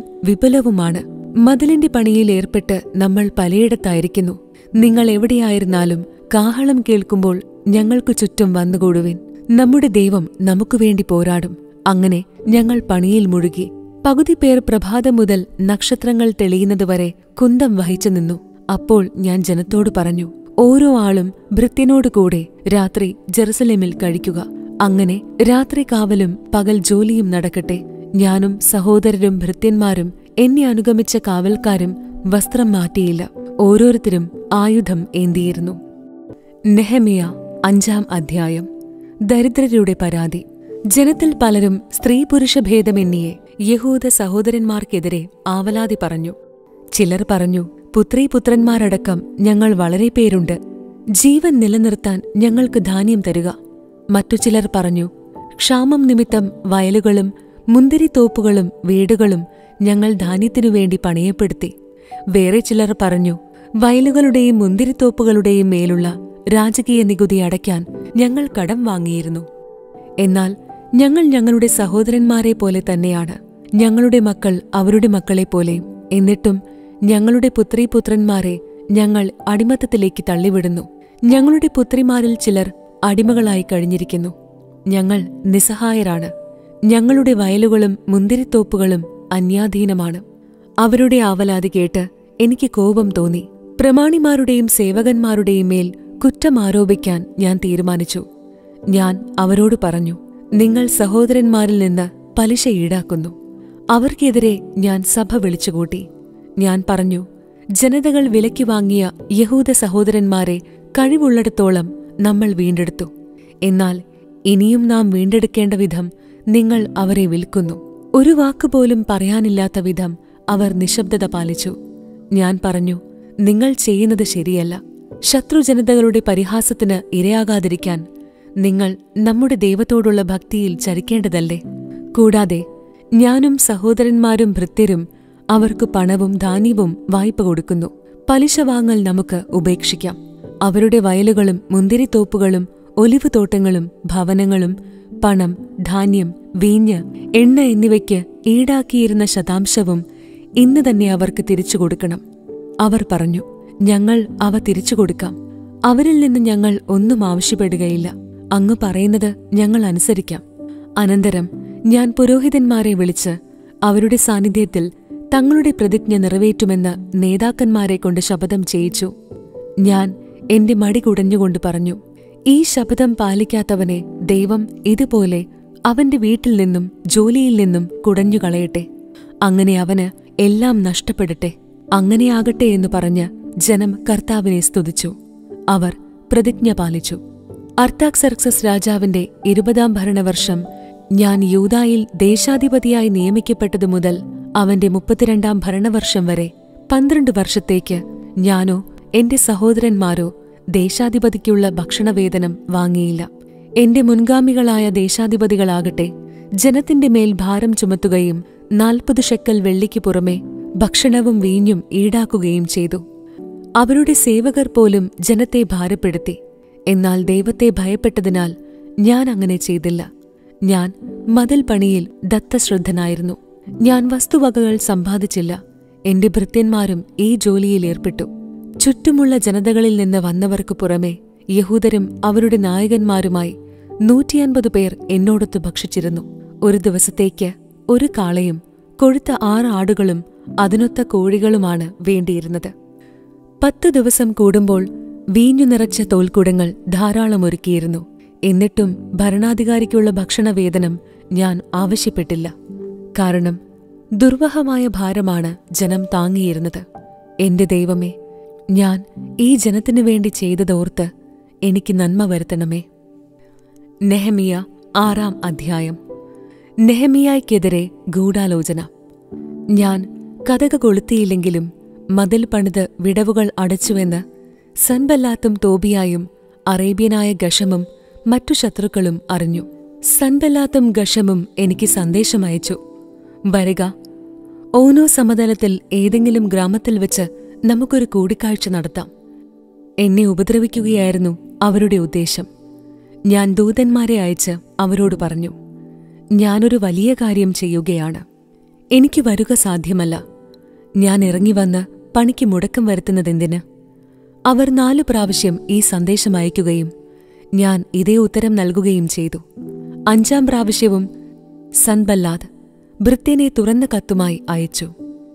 വിപുലവുമാണ് മതിലിന്റെ പണിയിൽ ഏർപ്പെട്ട് നമ്മൾ പലയിടത്തായിരിക്കുന്നു നിങ്ങൾ എവിടെയായിരുന്നാലും കാഹളം കേൾക്കുമ്പോൾ ഞങ്ങൾക്കു ചുറ്റും വന്നുകൂടുവിൻ നമ്മുടെ ദൈവം നമുക്കു വേണ്ടി പോരാടും അങ്ങനെ ഞങ്ങൾ പണിയിൽ മുഴുകി പകുതി പേർ പ്രഭാതം മുതൽ നക്ഷത്രങ്ങൾ തെളിയുന്നതുവരെ കുന്തം വഹിച്ചു നിന്നു അപ്പോൾ ഞാൻ ജനത്തോട് പറഞ്ഞു ഓരോ ആളും ഭൃത്യനോട് കൂടെ രാത്രി ജെറുസലേമിൽ കഴിക്കുക അങ്ങനെ രാത്രി കാവലും പകൽ ജോലിയും നടക്കട്ടെ ഞാനും സഹോദരരും ഭൃത്യന്മാരും എന്നെ അനുഗമിച്ച കാവൽക്കാരും വസ്ത്രം മാറ്റിയില്ല ഓരോരുത്തരും ആയുധം ഏന്തിയിരുന്നു നെഹമിയ അഞ്ചാം അധ്യായം ദരിദ്രരുടെ പരാതി ജനത്തിൽ പലരും സ്ത്രീ പുരുഷ ഭേദമെന്നിയെ യഹൂദ സഹോദരന്മാർക്കെതിരെ ആവലാതി പറഞ്ഞു ചിലർ പറഞ്ഞു പുത്രീ പുത്രന്മാരടക്കം ഞങ്ങൾ വളരെ പേരുണ്ട് ജീവൻ നിലനിർത്താൻ ഞങ്ങൾക്ക് ധാന്യം തരുക മറ്റു ചിലർ പറഞ്ഞു ക്ഷാമം നിമിത്തം വയലുകളും മുന്തിരിത്തോപ്പുകളും വീടുകളും ഞങ്ങൾ ധാന്യത്തിനു വേണ്ടി പണയപ്പെടുത്തി വേറെ ചിലർ പറഞ്ഞു വയലുകളുടെയും മുന്തിരിത്തോപ്പുകളുടെയും മേലുള്ള രാജകീയ നികുതി അടയ്ക്കാൻ ഞങ്ങൾ കടം വാങ്ങിയിരുന്നു എന്നാൽ ഞങ്ങൾ ഞങ്ങളുടെ സഹോദരന്മാരെ പോലെ തന്നെയാണ് ഞങ്ങളുടെ മക്കൾ അവരുടെ മക്കളെപ്പോലെയും എന്നിട്ടും ഞങ്ങളുടെ പുത്രീപുത്രന്മാരെ ഞങ്ങൾ അടിമത്തത്തിലേക്ക് തള്ളിവിടുന്നു ഞങ്ങളുടെ പുത്രിമാരിൽ ചിലർ അടിമകളായി കഴിഞ്ഞിരിക്കുന്നു ഞങ്ങൾ നിസ്സഹായരാണ് ഞങ്ങളുടെ വയലുകളും മുന്തിരിത്തോപ്പുകളും അന്യാധീനമാണ് അവരുടെ ആവലാതി കേട്ട് എനിക്ക് കോപം തോന്നി പ്രമാണിമാരുടെയും സേവകന്മാരുടെയും മേൽ കുറ്റമാരോപിക്കാൻ ഞാൻ തീരുമാനിച്ചു ഞാൻ അവരോട് പറഞ്ഞു നിങ്ങൾ സഹോദരന്മാരിൽ നിന്ന് പലിശ ഈടാക്കുന്നു അവർക്കെതിരെ ഞാൻ സഭ വിളിച്ചുകൂട്ടി ഞാൻ പറഞ്ഞു ജനതകൾ വിലയ്ക്ക് വാങ്ങിയ യഹൂദ സഹോദരന്മാരെ കഴിവുള്ളിടത്തോളം നമ്മൾ വീണ്ടെടുത്തു എന്നാൽ ഇനിയും നാം വീണ്ടെടുക്കേണ്ട വിധം നിങ്ങൾ അവരെ വിൽക്കുന്നു ഒരു വാക്കുപോലും പറയാനില്ലാത്ത വിധം അവർ നിശബ്ദത പാലിച്ചു ഞാൻ പറഞ്ഞു നിങ്ങൾ ചെയ്യുന്നത് ശരിയല്ല ശത്രുജനതകളുടെ പരിഹാസത്തിന് ഇരയാകാതിരിക്കാൻ നിങ്ങൾ നമ്മുടെ ദൈവത്തോടുള്ള ഭക്തിയിൽ ചരിക്കേണ്ടതല്ലേ കൂടാതെ ഞാനും സഹോദരന്മാരും ഭൃത്യരും അവർക്ക് പണവും ധാന്യവും വായ്പ കൊടുക്കുന്നു പലിശ വാങ്ങൽ നമുക്ക് ഉപേക്ഷിക്കാം അവരുടെ വയലുകളും മുന്തിരിത്തോപ്പുകളും ഒലിവ് തോട്ടങ്ങളും ഭവനങ്ങളും പണം ധാന്യം വീഞ്ഞ് എണ്ണ എന്നിവയ്ക്ക് ഈടാക്കിയിരുന്ന ശതാംശവും ഇന്ന് തന്നെ അവർക്ക് തിരിച്ചു കൊടുക്കണം അവർ പറഞ്ഞു ഞങ്ങൾ അവ തിരിച്ചു കൊടുക്കാം അവരിൽ നിന്ന് ഞങ്ങൾ ഒന്നും ആവശ്യപ്പെടുകയില്ല അങ്ങ് പറയുന്നത് ഞങ്ങൾ അനുസരിക്കാം അനന്തരം ഞാൻ പുരോഹിതന്മാരെ വിളിച്ച് അവരുടെ സാന്നിധ്യത്തിൽ തങ്ങളുടെ പ്രതിജ്ഞ നിറവേറ്റുമെന്ന് നേതാക്കന്മാരെ കൊണ്ട് ശപഥം ചെയ്യിച്ചു ഞാൻ എന്റെ മടി കുടഞ്ഞുകൊണ്ട് പറഞ്ഞു ഈ ശപഥം പാലിക്കാത്തവനെ ദൈവം ഇതുപോലെ അവന്റെ വീട്ടിൽ നിന്നും ജോലിയിൽ നിന്നും കുടഞ്ഞു കളയട്ടെ അങ്ങനെ അവന് എല്ലാം നഷ്ടപ്പെടട്ടെ അങ്ങനെയാകട്ടെ എന്ന് പറഞ്ഞ് ജനം കർത്താവിനെ സ്തുതിച്ചു അവർ പ്രതിജ്ഞ പാലിച്ചു അർത്താക്സർക്സസ് രാജാവിന്റെ ഇരുപതാം ഭരണവർഷം ഞാൻ യൂതായിൽ ദേശാധിപതിയായി നിയമിക്കപ്പെട്ടതു മുതൽ അവന്റെ മുപ്പത്തിരണ്ടാം ഭരണവർഷം വരെ പന്ത്രണ്ട് വർഷത്തേക്ക് ഞാനോ എന്റെ സഹോദരന്മാരോ ദേശാധിപതിക്കുള്ള ഭക്ഷണവേതനം വാങ്ങിയില്ല എന്റെ മുൻഗാമികളായ ദേശാധിപതികളാകട്ടെ ജനത്തിന്റെ മേൽ ഭാരം ചുമത്തുകയും നാൽപ്പത് ഷെക്കൽ വെള്ളിക്ക് പുറമെ ഭക്ഷണവും വീഞ്ഞും ഈടാക്കുകയും ചെയ്തു അവരുടെ സേവകർ പോലും ജനത്തെ ഭാരപ്പെടുത്തി എന്നാൽ ദൈവത്തെ ഭയപ്പെട്ടതിനാൽ ഞാൻ അങ്ങനെ ചെയ്തില്ല ഞാൻ മതിൽ പണിയിൽ ദത്തശ്രദ്ധനായിരുന്നു ഞാൻ വസ്തുവകകൾ സമ്പാദിച്ചില്ല എന്റെ ഭൃത്യന്മാരും ഈ ജോലിയിൽ ഏർപ്പെട്ടു ചുറ്റുമുള്ള ജനതകളിൽ നിന്ന് വന്നവർക്കു പുറമെ യഹൂദരും അവരുടെ നായകന്മാരുമായി നൂറ്റിയൻപത് പേർ എന്നോടൊത്ത് ഭക്ഷിച്ചിരുന്നു ഒരു ദിവസത്തേക്ക് ഒരു കാളയും കൊഴുത്ത ആറ് ആടുകളും അതിനൊത്ത കോഴികളുമാണ് വേണ്ടിയിരുന്നത് പത്തു ദിവസം കൂടുമ്പോൾ വീഞ്ഞു നിറച്ച തോൽക്കുടങ്ങൾ ധാരാളം ഒരുക്കിയിരുന്നു എന്നിട്ടും ഭരണാധികാരിക്കുള്ള ഭക്ഷണവേതനം ഞാൻ ആവശ്യപ്പെട്ടില്ല കാരണം ദുർവഹമായ ഭാരമാണ് ജനം താങ്ങിയിരുന്നത് എന്റെ ദൈവമേ ഞാൻ ഈ ജനത്തിനു വേണ്ടി ചെയ്തതോർത്ത് എനിക്ക് നന്മ വരുത്തണമേ നെഹമിയ ആറാം അധ്യായം നെഹമിയായ്ക്കെതിരെ ഗൂഢാലോചന ഞാൻ കഥക കൊളുത്തിയില്ലെങ്കിലും മതിൽ പണിത് വിടവുകൾ അടച്ചുവെന്ന് സൻബല്ലാത്തും തോബിയായും അറേബ്യനായ ഗഷമും മറ്റു ശത്രുക്കളും അറിഞ്ഞു സൻബല്ലാത്തും ഗഷമും എനിക്ക് സന്ദേശമയച്ചു വരിക ഓനോ സമതലത്തിൽ ഏതെങ്കിലും ഗ്രാമത്തിൽ വെച്ച് നമുക്കൊരു കൂടിക്കാഴ്ച നടത്താം എന്നെ ഉപദ്രവിക്കുകയായിരുന്നു അവരുടെ ഉദ്ദേശം ഞാൻ ദൂതന്മാരെ അയച്ച് അവരോട് പറഞ്ഞു ഞാനൊരു വലിയ കാര്യം ചെയ്യുകയാണ് എനിക്ക് വരുക സാധ്യമല്ല ഞാൻ ഇറങ്ങിവന്ന് പണിക്ക് മുടക്കം വരുത്തുന്നതെന്തിന് അവർ നാലു പ്രാവശ്യം ഈ സന്ദേശം അയക്കുകയും ഞാൻ ഇതേ ഉത്തരം നൽകുകയും ചെയ്തു അഞ്ചാം പ്രാവശ്യവും സൻബല്ലാദ് ഭൃത്യനെ തുറന്ന കത്തുമായി അയച്ചു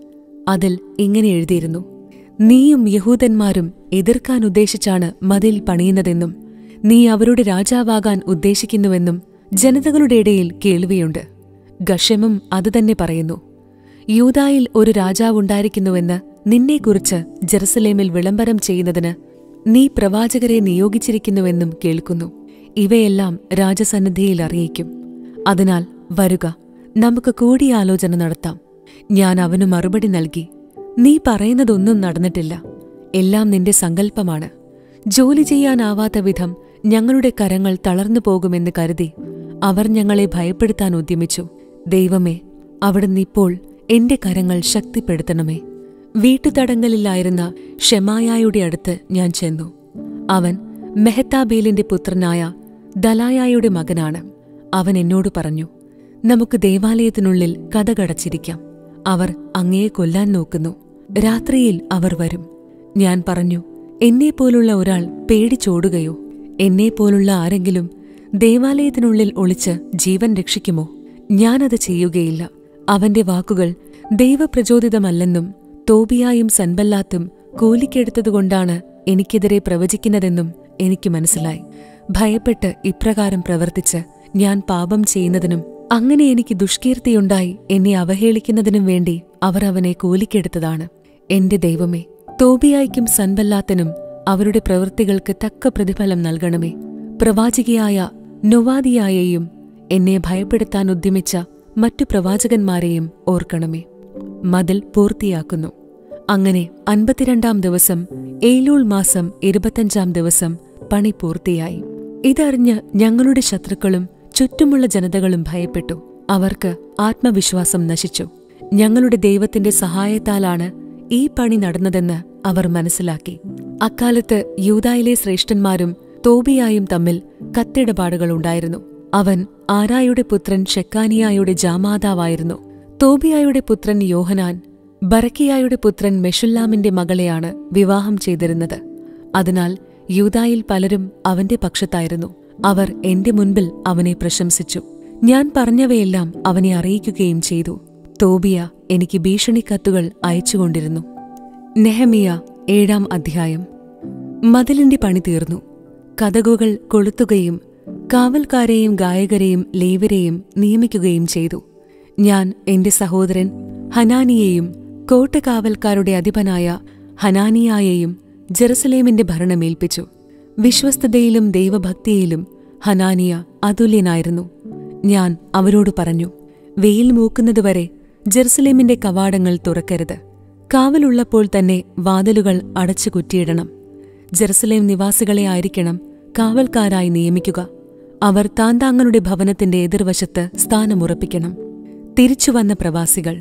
അതിൽ ഇങ്ങനെ എഴുതിയിരുന്നു നീയും യഹൂദന്മാരും എതിർക്കാൻ ഉദ്ദേശിച്ചാണ് മതിൽ പണിയുന്നതെന്നും നീ അവരുടെ രാജാവാകാൻ ഉദ്ദേശിക്കുന്നുവെന്നും ജനതകളുടെ ഇടയിൽ കേൾവിയുണ്ട് ഗഷമും അതുതന്നെ പറയുന്നു യൂതായിൽ ഒരു രാജാവുണ്ടായിരിക്കുന്നുവെന്ന് നിന്നെക്കുറിച്ച് ജെറുസലേമിൽ വിളംബരം ചെയ്യുന്നതിന് നീ പ്രവാചകരെ നിയോഗിച്ചിരിക്കുന്നുവെന്നും കേൾക്കുന്നു ഇവയെല്ലാം രാജസന്നിധിയിൽ അറിയിക്കും അതിനാൽ വരുക നമുക്ക് കൂടിയാലോചന നടത്താം ഞാൻ അവനു മറുപടി നൽകി നീ പറയുന്നതൊന്നും നടന്നിട്ടില്ല എല്ലാം നിന്റെ സങ്കല്പമാണ് ജോലി ചെയ്യാനാവാത്ത വിധം ഞങ്ങളുടെ കരങ്ങൾ തളർന്നു പോകുമെന്ന് കരുതി അവർ ഞങ്ങളെ ഭയപ്പെടുത്താൻ ഉദ്യമിച്ചു ദൈവമേ അവിടുന്ന് ഇപ്പോൾ എന്റെ കരങ്ങൾ ശക്തിപ്പെടുത്തണമേ വീട്ടുതടങ്കലിലായിരുന്ന ഷെമായായുടെ അടുത്ത് ഞാൻ ചെന്നു അവൻ മെഹത്താബേലിന്റെ പുത്രനായ ദലായായുടെ മകനാണ് അവൻ എന്നോട് പറഞ്ഞു നമുക്ക് ദേവാലയത്തിനുള്ളിൽ കഥകടച്ചിരിക്കാം അവർ അങ്ങയെ കൊല്ലാൻ നോക്കുന്നു രാത്രിയിൽ അവർ വരും ഞാൻ പറഞ്ഞു എന്നെപ്പോലുള്ള ഒരാൾ പേടിച്ചോടുകയോ എന്നെപ്പോലുള്ള ആരെങ്കിലും ദേവാലയത്തിനുള്ളിൽ ഒളിച്ച് ജീവൻ രക്ഷിക്കുമോ ഞാനത് ചെയ്യുകയില്ല അവന്റെ വാക്കുകൾ ദൈവപ്രചോദിതമല്ലെന്നും തോബിയായും സൻബല്ലാത്തും കൂലിക്കെടുത്തതുകൊണ്ടാണ് എനിക്കെതിരെ പ്രവചിക്കുന്നതെന്നും എനിക്ക് മനസ്സിലായി ഭയപ്പെട്ട് ഇപ്രകാരം പ്രവർത്തിച്ച് ഞാൻ പാപം ചെയ്യുന്നതിനും അങ്ങനെ എനിക്ക് ദുഷ്കീർത്തിയുണ്ടായി എന്നെ അവഹേളിക്കുന്നതിനും വേണ്ടി അവർ അവനെ കൂലിക്കെടുത്തതാണ് എന്റെ ദൈവമേ തോബിയായ്ക്കും സൻബല്ലാത്തനും അവരുടെ പ്രവൃത്തികൾക്ക് തക്ക പ്രതിഫലം നൽകണമേ പ്രവാചികയായ നൊവാദിയായെയും എന്നെ ഭയപ്പെടുത്താൻ ഉദ്യമിച്ച മറ്റു പ്രവാചകന്മാരെയും ഓർക്കണമേ മതിൽ പൂർത്തിയാക്കുന്നു അങ്ങനെ അൻപത്തിരണ്ടാം ദിവസം ഏലൂൾ മാസം ഇരുപത്തഞ്ചാം ദിവസം പണി പൂർത്തിയായി ഇതറിഞ്ഞ് ഞങ്ങളുടെ ശത്രുക്കളും ചുറ്റുമുള്ള ജനതകളും ഭയപ്പെട്ടു അവർക്ക് ആത്മവിശ്വാസം നശിച്ചു ഞങ്ങളുടെ ദൈവത്തിന്റെ സഹായത്താലാണ് ഈ പണി നടന്നതെന്ന് അവർ മനസ്സിലാക്കി അക്കാലത്ത് യൂതായിലെ ശ്രേഷ്ഠന്മാരും തോബിയായും തമ്മിൽ കത്തിടപാടുകളുണ്ടായിരുന്നു അവൻ ആരായുടെ പുത്രൻ ഷെക്കാനിയായുടെ ജാമാതാവായിരുന്നു തോബിയായുടെ പുത്രൻ യോഹനാൻ ബറക്കിയായുടെ പുത്രൻ മെഷുല്ലാമിന്റെ മകളെയാണ് വിവാഹം ചെയ്തിരുന്നത് അതിനാൽ യൂതായിൽ പലരും അവന്റെ പക്ഷത്തായിരുന്നു അവർ എന്റെ മുൻപിൽ അവനെ പ്രശംസിച്ചു ഞാൻ പറഞ്ഞവയെല്ലാം അവനെ അറിയിക്കുകയും ചെയ്തു തോബിയ എനിക്ക് ഭീഷണിക്കത്തുകൾ അയച്ചുകൊണ്ടിരുന്നു നെഹമിയ ഏഴാം അധ്യായം മതിലിന്റെ പണി തീർന്നു കഥകുകൾ കൊളുത്തുകയും കാവൽക്കാരെയും ഗായകരെയും ലേവരെയും നിയമിക്കുകയും ചെയ്തു ഞാൻ എന്റെ സഹോദരൻ ഹനാനിയെയും കോട്ടകാവൽക്കാരുടെ അധിപനായ ഹനാനിയായെയും ജെറുസലേമിന്റെ ഭരണമേൽപ്പിച്ചു വിശ്വസ്തതയിലും ദൈവഭക്തിയിലും ഹനാനിയ അതുല്യനായിരുന്നു ഞാൻ അവരോട് പറഞ്ഞു വെയിൽ മൂക്കുന്നതുവരെ ജെറുസലേമിന്റെ കവാടങ്ങൾ തുറക്കരുത് കാവലുള്ളപ്പോൾ തന്നെ വാതിലുകൾ അടച്ചു കുറ്റിയിടണം ജെറുസലേം നിവാസികളെ ആയിരിക്കണം കാവൽക്കാരായി നിയമിക്കുക അവർ താന്താങ്ങളുടെ ഭവനത്തിന്റെ എതിർവശത്ത് സ്ഥാനമുറപ്പിക്കണം തിരിച്ചുവന്ന പ്രവാസികൾ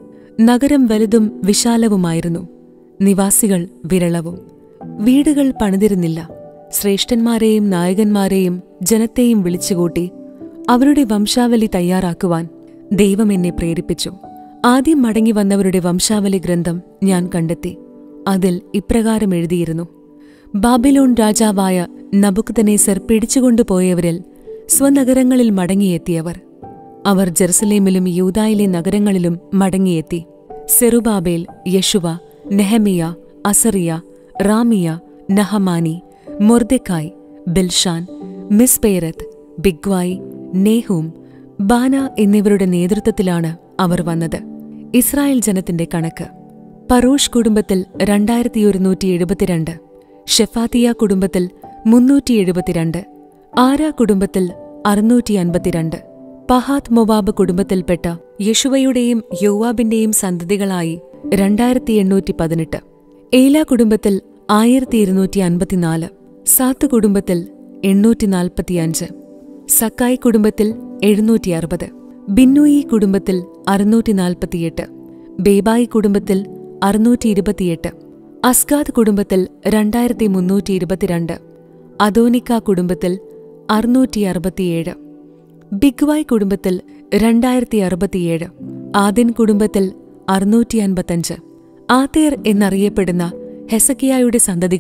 നഗരം വലുതും വിശാലവുമായിരുന്നു നിവാസികൾ വിരളവും വീടുകൾ പണിതിരുന്നില്ല ശ്രേഷ്ഠന്മാരെയും നായകന്മാരെയും ജനത്തെയും വിളിച്ചുകൂട്ടി അവരുടെ വംശാവലി തയ്യാറാക്കുവാൻ ദൈവം എന്നെ പ്രേരിപ്പിച്ചു ആദ്യം മടങ്ങി വന്നവരുടെ വംശാവലി ഗ്രന്ഥം ഞാൻ കണ്ടെത്തി അതിൽ ഇപ്രകാരം എഴുതിയിരുന്നു ബാബിലോൺ രാജാവായ നബുക്തനേസർ പിടിച്ചുകൊണ്ടുപോയവരിൽ സ്വനഗരങ്ങളിൽ മടങ്ങിയെത്തിയവർ അവർ ജെറുസലേമിലും യൂതായിലെ നഗരങ്ങളിലും മടങ്ങിയെത്തി സെറുബാബേൽ യശുവ നെഹമിയ അസറിയ റാമിയ നഹമാനി മൊർദെക്കായ് ബിൽഷാൻ മിസ്പേരത്ത് ബിഗ്വായ് നേഹൂം ബാന എന്നിവരുടെ നേതൃത്വത്തിലാണ് അവർ വന്നത് ഇസ്രായേൽ ജനത്തിന്റെ കണക്ക് പറൂഷ് കുടുംബത്തിൽ രണ്ടായിരത്തി ഒരുന്നൂറ്റി എഴുപത്തിരണ്ട് ഷെഫാത്തിയ കുടുംബത്തിൽ മുന്നൂറ്റി എഴുപത്തിരണ്ട് ആര കുടുംബത്തിൽ അറുന്നൂറ്റി അൻപത്തിരണ്ട് പഹാത്ത് മൊവാബ് കുടുംബത്തിൽപ്പെട്ട യശുവയുടെയും യോവാബിന്റെയും സന്തതികളായി രണ്ടായിരത്തി എണ്ണൂറ്റി പതിനെട്ട് ഏല കുടുംബത്തിൽ ആയിരത്തി ഇരുന്നൂറ്റി അൻപത്തിനാല് സാത്ത് കുടുംബത്തിൽ എണ്ണൂറ്റി നാൽപ്പത്തിയഞ്ച് സക്കായ് കുടുംബത്തിൽ എഴുന്നൂറ്റി അറുപത് ബിന്നൂയി കുടുംബത്തിൽ അറുന്നൂറ്റി നാൽപ്പത്തിയെട്ട് ബേബായി കുടുംബത്തിൽ അറുന്നൂറ്റി ഇരുപത്തിയെട്ട് അസ്കാദ് കുടുംബത്തിൽ രണ്ടായിരത്തി മുന്നൂറ്റി ഇരുപത്തിരണ്ട് അദോനിക്ക കുടുംബത്തിൽ അറുന്നൂറ്റി അറുപത്തിയേഴ് ബിഗ്വായ് കുടുംബത്തിൽ രണ്ടായിരത്തി അറുപത്തിയേഴ് ആദിൻ കുടുംബത്തിൽ അറുന്നൂറ്റി അൻപത്തഞ്ച് ആതേർ എന്നറിയപ്പെടുന്ന ഹെസക്കിയായുടെ സന്തതികൾ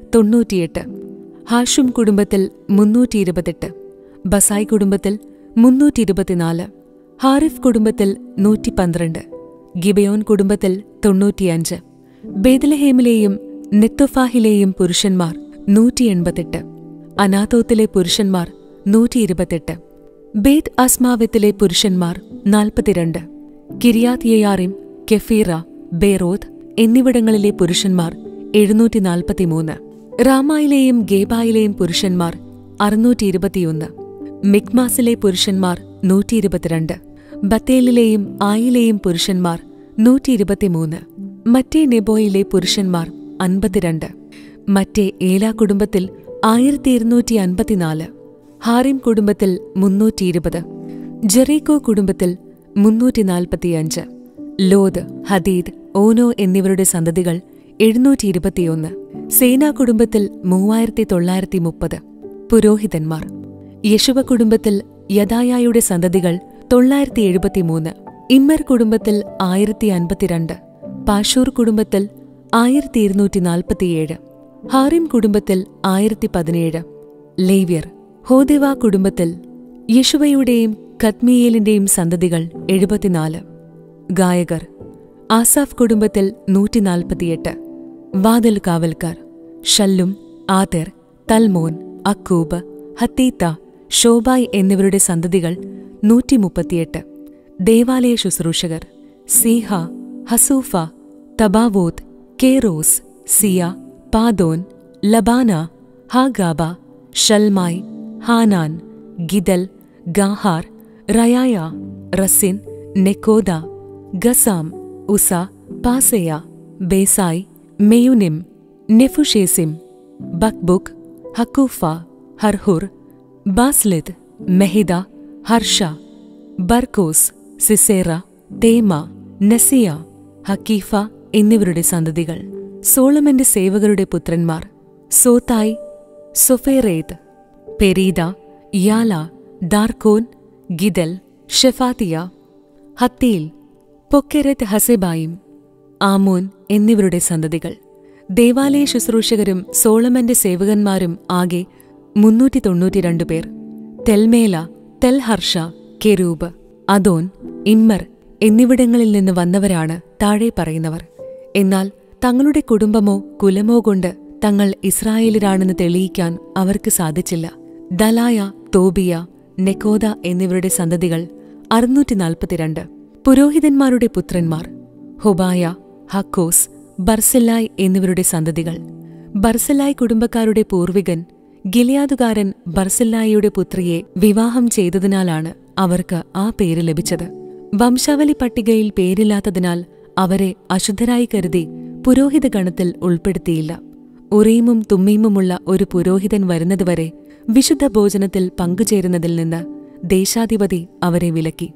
തൊണ്ണൂറ്റിയെട്ട് ഹാഷും കുടുംബത്തിൽ മുന്നൂറ്റി ഇരുപത്തെട്ട് ബസായ് കുടുംബത്തിൽ മുന്നൂറ്റി ഇരുപത്തിനാല് ഹാരിഫ് കുടുംബത്തിൽ നൂറ്റി പന്ത്രണ്ട് ഗിബയോൻ കുടുംബത്തിൽ തൊണ്ണൂറ്റിയഞ്ച് ബേദലഹേമിലെയും നെത്തുഫാഹിലെയും പുരുഷന്മാർ നൂറ്റി എൺപത്തെട്ട് അനാഥോത്തിലെ പുരുഷന്മാർ നൂറ്റി ഇരുപത്തെട്ട് ബേത് അസ്മാവത്തിലെ പുരുഷന്മാർ നാൽപ്പത്തിരണ്ട് കിരിയാത് യയാറിം കെഫീറ ബേറോത്ത് എന്നിവിടങ്ങളിലെ പുരുഷന്മാർ എഴുന്നൂറ്റി നാൽപ്പത്തിമൂന്ന് റാമായിലെയും ഗേബായിലെയും പുരുഷന്മാർ അറുന്നൂറ്റി ഇരുപത്തിയൊന്ന് മിക്മാസിലെ പുരുഷന്മാർ നൂറ്റി ഇരുപത്തിരണ്ട് ബത്തേലിലെയും ആയിലെയും പുരുഷന്മാർ നൂറ്റി ഇരുപത്തിമൂന്ന് മറ്റേ നെബോയിലെ പുരുഷന്മാർ അൻപത്തിരണ്ട് മറ്റേ ഏലാ കുടുംബത്തിൽ ആയിരത്തി ഇരുന്നൂറ്റി അൻപത്തിനാല് ഹാറിം കുടുംബത്തിൽ മുന്നൂറ്റി ഇരുപത് ജെറീക്കോ കുടുംബത്തിൽ മുന്നൂറ്റി നാൽപ്പത്തിയഞ്ച് ലോദ് ഹദീദ് ഓനോ എന്നിവരുടെ സന്തതികൾ എഴുന്നൂറ്റി ഇരുപത്തിയൊന്ന് സേനാ കുടുംബത്തിൽ മൂവായിരത്തി തൊള്ളായിരത്തി മുപ്പത് പുരോഹിതന്മാർ യശുവ കുടുംബത്തിൽ യദായായുടെ സന്തതികൾ തൊള്ളായിരത്തി എഴുപത്തിമൂന്ന് ഇമ്മർ കുടുംബത്തിൽ ആയിരത്തി അൻപത്തിരണ്ട് പാഷൂർ കുടുംബത്തിൽ ആയിരത്തി ഇരുന്നൂറ്റി നാൽപ്പത്തിയേഴ് ഹാറിം കുടുംബത്തിൽ ആയിരത്തി പതിനേഴ് ലേവ്യർ ഹോദേവ കുടുംബത്തിൽ യശുവയുടെയും കത്മിയേലിന്റെയും സന്തതികൾ എഴുപത്തിനാല് ഗായകർ ആസാഫ് കുടുംബത്തിൽ നൂറ്റിനാൽപ്പത്തിയെട്ട് വാതിൽ കാവൽക്കാർ ഷല്ലും ആതെർ തൽമോൻ അക്കൂബ് ഹത്തീത്ത ഷോബായ് എന്നിവരുടെ സന്തതികൾ നൂറ്റിമുപ്പത്തിയെട്ട് ദേവാലയ ശുശ്രൂഷകർ Ziha Hasupha Tabbaoth Keros Sia Padon Lebana Hagaba Shalmai Hanan Giddel Gahar Reaiah Rezin Nekoda Gazzam Uzza Paseah Besai Meunim Nephushesim Bakbuk Hakupha Harhur Bazlith Mehida Harsha Barkos Sisera Temah Neziah Hatipha എന്നിവരുടെ സന്തതികൾ സോളമന്റെ സേവകരുടെ പുത്രന്മാർ സോതായ് സൊഫേറേത് പെരീദ യാല ദാർക്കോൻ ഗിദൽ ഷെഫാത്തിയ ഹത്തീൽ പൊക്കെരത്ത് ഹസെബായും ആമോൻ എന്നിവരുടെ സന്തതികൾ ദേവാലയ ശുശ്രൂഷകരും സോളമന്റെ സേവകന്മാരും ആകെ മുന്നൂറ്റി തൊണ്ണൂറ്റിരണ്ട് പേർ തെൽമേല തെൽഹർഷ കെരൂബ് അദോൻ ഇമ്മർ എന്നിവിടങ്ങളിൽ നിന്ന് വന്നവരാണ് താഴെ പറയുന്നവർ എന്നാൽ തങ്ങളുടെ കുടുംബമോ കുലമോ കൊണ്ട് തങ്ങൾ ഇസ്രായേലരാണെന്ന് തെളിയിക്കാൻ അവർക്ക് സാധിച്ചില്ല ദലായ തോബിയ നെക്കോദ എന്നിവരുടെ സന്തതികൾ അറുന്നൂറ്റി നാൽപ്പത്തിരണ്ട് പുരോഹിതന്മാരുടെ പുത്രന്മാർ ഹൊബായ ഹക്കോസ് ബർസല്ലായ് എന്നിവരുടെ സന്തതികൾ ബർസല്ലായ് കുടുംബക്കാരുടെ പൂർവികൻ ഗിലിയാദുകാരൻ ബർസല്ലായിയുടെ പുത്രിയെ വിവാഹം ചെയ്തതിനാലാണ് അവർക്ക് ആ പേര് ലഭിച്ചത് വംശാവലി പട്ടികയിൽ പേരില്ലാത്തതിനാൽ അവരെ അശുദ്ധരായി കരുതി പുരോഹിത ഗണത്തിൽ ഉൾപ്പെടുത്തിയില്ല ഉറീമും തുമ്മീമുമുള്ള ഒരു പുരോഹിതൻ വരുന്നതുവരെ വിശുദ്ധ ഭോജനത്തിൽ പങ്കുചേരുന്നതിൽ നിന്ന് ദേശാധിപതി അവരെ വിലക്കി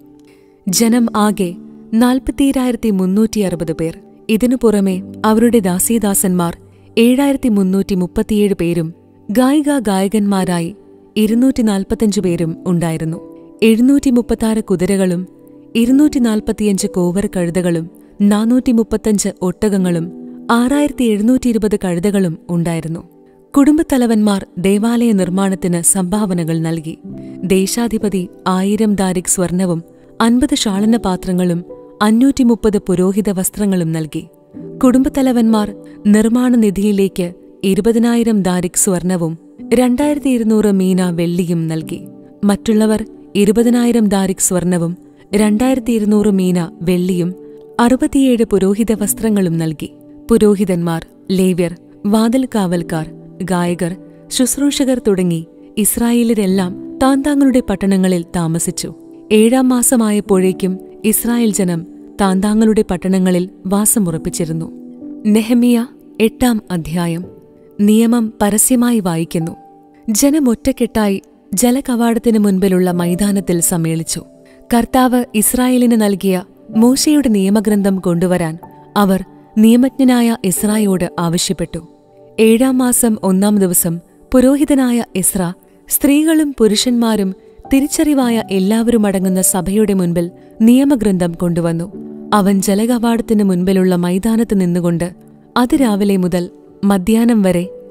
ജനം ആകെ നാൽപ്പത്തിയേഴായിരത്തി മുന്നൂറ്റി അറുപത് പേർ ഇതിനു പുറമെ അവരുടെ ദാസീദാസന്മാർ ഏഴായിരത്തി മുന്നൂറ്റി മുപ്പത്തിയേഴ് പേരും ഗായിക ഗായകന്മാരായി ഇരുന്നൂറ്റി നാൽപ്പത്തഞ്ച് പേരും ഉണ്ടായിരുന്നു എഴുന്നൂറ്റി മുപ്പത്താറ് കുതിരകളും ഇരുന്നൂറ്റി നാൽപ്പത്തിയഞ്ച് കോവർ കഴുതകളും നാനൂറ്റി മുപ്പത്തഞ്ച് ഒട്ടകങ്ങളും ആറായിരത്തി എഴുന്നൂറ്റി ഇരുപത് കഴുതകളും ഉണ്ടായിരുന്നു കുടുംബത്തലവന്മാർ ദേവാലയ നിർമ്മാണത്തിന് സംഭാവനകൾ നൽകി ദേശാധിപതി ആയിരം ദാരിക് സ്വർണവും അൻപത് ഷാളന പാത്രങ്ങളും അഞ്ഞൂറ്റി മുപ്പത് പുരോഹിത വസ്ത്രങ്ങളും നൽകി കുടുംബത്തലവന്മാർ നിർമ്മാണ നിധിയിലേക്ക് ഇരുപതിനായിരം ദാരിക് സ്വർണവും രണ്ടായിരത്തി ഇരുന്നൂറ് മീന വെള്ളിയും നൽകി മറ്റുള്ളവർ ഇരുപതിനായിരം ദാരിക് സ്വർണവും രണ്ടായിരത്തി ഇരുന്നൂറ് മീന വെള്ളിയും അറുപത്തിയേഴ് പുരോഹിത വസ്ത്രങ്ങളും നൽകി പുരോഹിതന്മാർ ലേവ്യർ വാതിൽ കാവൽക്കാർ ഗായകർ ശുശ്രൂഷകർ തുടങ്ങി ഇസ്രായേലരെല്ലാം താൻ താങ്കളുടെ പട്ടണങ്ങളിൽ താമസിച്ചു ഏഴാം മാസമായപ്പോഴേക്കും ഇസ്രായേൽ ജനം താന്താങ്ങളുടെ പട്ടണങ്ങളിൽ വാസമുറപ്പിച്ചിരുന്നു നെഹമിയ എട്ടാം അധ്യായം നിയമം പരസ്യമായി വായിക്കുന്നു ജനമൊറ്റക്കെട്ടായി ജലകവാടത്തിനു മുൻപിലുള്ള മൈതാനത്തിൽ സമ്മേളിച്ചു കർത്താവ് ഇസ്രായേലിന് നൽകിയ മോശയുടെ നിയമഗ്രന്ഥം കൊണ്ടുവരാൻ അവർ നിയമജ്ഞനായ ഇസ്രായോട് ആവശ്യപ്പെട്ടു ഏഴാം മാസം ഒന്നാം ദിവസം പുരോഹിതനായ ഇസ്ര സ്ത്രീകളും പുരുഷന്മാരും തിരിച്ചറിവായ എല്ലാവരുമടങ്ങുന്ന സഭയുടെ മുൻപിൽ നിയമഗ്രന്ഥം കൊണ്ടുവന്നു അവൻ ജലകവാടത്തിനു മുൻപിലുള്ള മൈതാനത്ത് നിന്നുകൊണ്ട് അതിരാവിലെ മുതൽ മധ്യാഹ്നം വരെ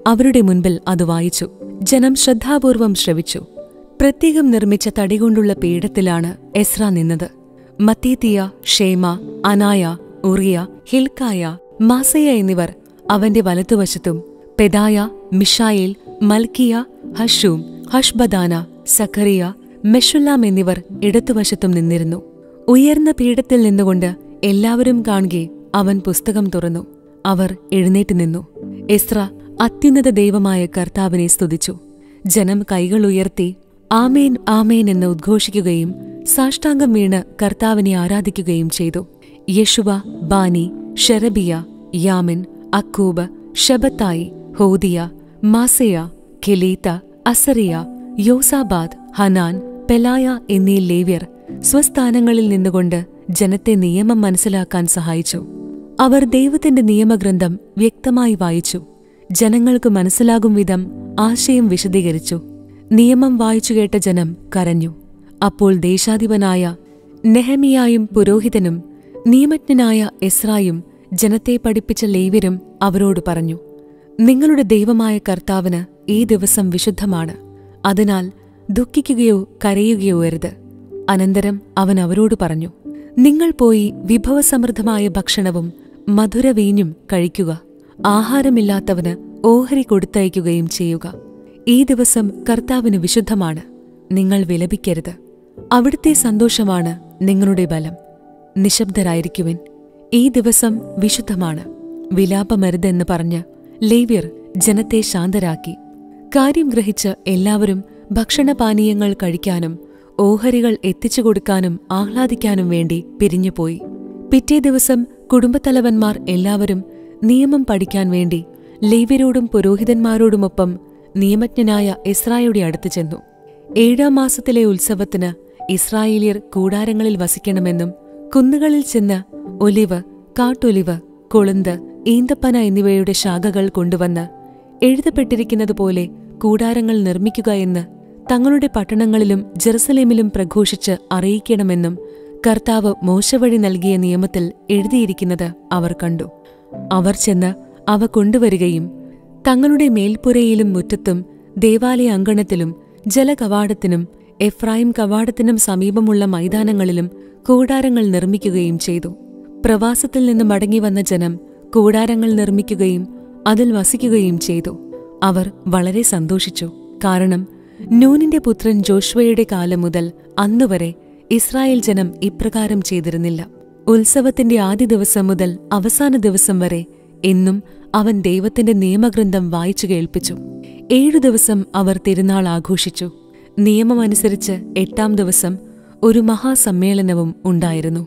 അവരുടെ മുൻപിൽ അത് വായിച്ചു ജനം ശ്രദ്ധാപൂർവം ശ്രവിച്ചു പ്രത്യേകം നിർമ്മിച്ച തടികൊണ്ടുള്ള പീഠത്തിലാണ് എസ്ര നിന്നത് മത്തീത്തിയ ഷേമ അനായ ഉറിയ ഹിൽക്കായ മാസയ എന്നിവർ അവന്റെ വലത്തുവശത്തും പെദായ മിഷായേൽ മൽക്കിയ ഹഷൂം ഹഷ്ബദാന സഖറിയ മെഷുല്ലാം എന്നിവർ ഇടത്തുവശത്തും നിന്നിരുന്നു ഉയർന്ന പീഠത്തിൽ നിന്നുകൊണ്ട് എല്ലാവരും കാണുകെ അവൻ പുസ്തകം തുറന്നു അവർ എഴുന്നേറ്റ് നിന്നു എസ്ര അത്യുന്നത ദൈവമായ കർത്താവിനെ സ്തുതിച്ചു ജനം കൈകൾ ഉയർത്തി ആമേൻ ആമേൻ എന്ന് ഉദ്ഘോഷിക്കുകയും സാഷ്ടാംഗം വീണ് കർത്താവിനെ ആരാധിക്കുകയും ചെയ്തു Jeshua Bani Sherebiah Jamin Akkub Shabbethai Hodiah Maaseiah Kelita Azariah Jozabad Hanan Pelaiah എന്നീ ലേവ്യർ സ്വസ്ഥാനങ്ങളിൽ നിന്നുകൊണ്ട് ജനത്തെ നിയമം മനസ്സിലാക്കാൻ സഹായിച്ചു അവർ ദൈവത്തിന്റെ നിയമഗ്രന്ഥം വ്യക്തമായി വായിച്ചു ജനങ്ങൾക്ക് മനസ്സിലാകും വിധം ആശയം വിശദീകരിച്ചു നിയമം വായിച്ചു കേട്ട ജനം കരഞ്ഞു അപ്പോൾ ദേശാധിപനായ നെഹമിയായും പുരോഹിതനും നിയമജ്ഞനായ എസ്രായും ജനത്തെ പഠിപ്പിച്ച ലേവ്യരും അവരോട് പറഞ്ഞു നിങ്ങളുടെ ദൈവമായ കർത്താവിന് ഈ ദിവസം വിശുദ്ധമാണ് അതിനാൽ ദുഃഖിക്കുകയോ കരയുകയോ അരുത് അനന്തരം അവൻ അവരോട് പറഞ്ഞു നിങ്ങൾ പോയി വിഭവസമൃദ്ധമായ ഭക്ഷണവും മധുരവീഞ്ഞും കഴിക്കുക ആഹാരമില്ലാത്തവന് ഓഹരി കൊടുത്തയക്കുകയും ചെയ്യുക ഈ ദിവസം കർത്താവിന് വിശുദ്ധമാണ് നിങ്ങൾ വിലപിക്കരുത് അവിടുത്തെ സന്തോഷമാണ് നിങ്ങളുടെ ബലം നിശബ്ദരായിരിക്കുവിൻ ഈ ദിവസം വിശുദ്ധമാണ് വിലാപമരുതെന്ന് പറഞ്ഞ് ലേവ്യർ ജനത്തെ ശാന്തരാക്കി കാര്യം ഗ്രഹിച്ച് എല്ലാവരും ഭക്ഷണപാനീയങ്ങൾ കഴിക്കാനും ഓഹരികൾ എത്തിച്ചു കൊടുക്കാനും ആഹ്ലാദിക്കാനും വേണ്ടി പിരിഞ്ഞുപോയി പിറ്റേ ദിവസം കുടുംബത്തലവന്മാർ എല്ലാവരും നിയമം പഠിക്കാൻ വേണ്ടി ലേവ്യരോടും പുരോഹിതന്മാരോടുമൊപ്പം നിയമജ്ഞനായ ഇസ്രായുടെ അടുത്ത് ചെന്നു ഏഴാം മാസത്തിലെ ഉത്സവത്തിന് ഇസ്രായേലിയർ കൂടാരങ്ങളിൽ വസിക്കണമെന്നും കുന്നുകളിൽ ചെന്ന് ഒലിവ് കാട്ടൊലിവ് കൊളുന്ത് ഈന്തപ്പന എന്നിവയുടെ ശാഖകൾ കൊണ്ടുവന്ന് എഴുതപ്പെട്ടിരിക്കുന്നതുപോലെ കൂടാരങ്ങൾ നിർമ്മിക്കുക എന്ന് തങ്ങളുടെ പട്ടണങ്ങളിലും ജെറുസലേമിലും പ്രഘോഷിച്ച് അറിയിക്കണമെന്നും കർത്താവ് മോശവഴി നൽകിയ നിയമത്തിൽ എഴുതിയിരിക്കുന്നത് അവർ കണ്ടു അവർ ചെന്ന് അവ കൊണ്ടുവരികയും തങ്ങളുടെ മേൽപ്പുരയിലും മുറ്റത്തും ദേവാലയ അങ്കണത്തിലും ജലകവാടത്തിനും എഫ്രായിം കവാടത്തിനും സമീപമുള്ള മൈതാനങ്ങളിലും കൂടാരങ്ങൾ നിർമ്മിക്കുകയും ചെയ്തു പ്രവാസത്തിൽ നിന്ന് മടങ്ങിവന്ന ജനം കൂടാരങ്ങൾ നിർമ്മിക്കുകയും അതിൽ വസിക്കുകയും ചെയ്തു അവർ വളരെ സന്തോഷിച്ചു കാരണം നൂനിന്റെ പുത്രൻ ജോഷ്വയുടെ കാലം മുതൽ അന്നുവരെ ഇസ്രായേൽ ജനം ഇപ്രകാരം ചെയ്തിരുന്നില്ല ഉത്സവത്തിന്റെ ആദ്യ ദിവസം മുതൽ അവസാന ദിവസം വരെ എന്നും അവൻ ദൈവത്തിന്റെ നിയമഗ്രന്ഥം വായിച്ചു കേൾപ്പിച്ചു ഏഴു ദിവസം അവർ തിരുനാൾ ആഘോഷിച്ചു നിയമമനുസരിച്ച് എട്ടാം ദിവസം ഒരു മഹാസമ്മേളനവും ഉണ്ടായിരുന്നു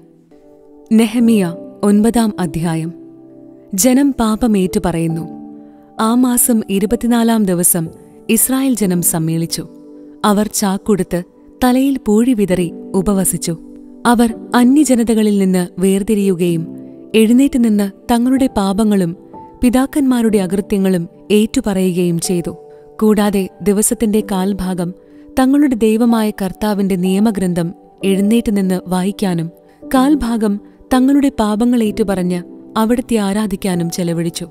നെഹമിയ ഒൻപതാം അധ്യായം ജനം പാപമേറ്റു പറയുന്നു ആ മാസം ഇരുപത്തിനാലാം ദിവസം ഇസ്രായേൽ ജനം സമ്മേളിച്ചു അവർ ചാക്കുടുത്ത് തലയിൽ പൂഴി വിതറി ഉപവസിച്ചു അവർ അന്യജനതകളിൽ നിന്ന് വേർതിരിയുകയും എഴുന്നേറ്റ് നിന്ന് തങ്ങളുടെ പാപങ്ങളും പിതാക്കന്മാരുടെ അകൃത്യങ്ങളും ഏറ്റുപറയുകയും ചെയ്തു കൂടാതെ ദിവസത്തിന്റെ കാൽഭാഗം തങ്ങളുടെ ദൈവമായ കർത്താവിന്റെ നിയമഗ്രന്ഥം എഴുന്നേറ്റ് നിന്ന് വായിക്കാനും കാൽഭാഗം തങ്ങളുടെ പാപങ്ങൾ ഏറ്റുപറഞ്ഞ് അവിടുത്തെ ആരാധിക്കാനും ചെലവഴിച്ചു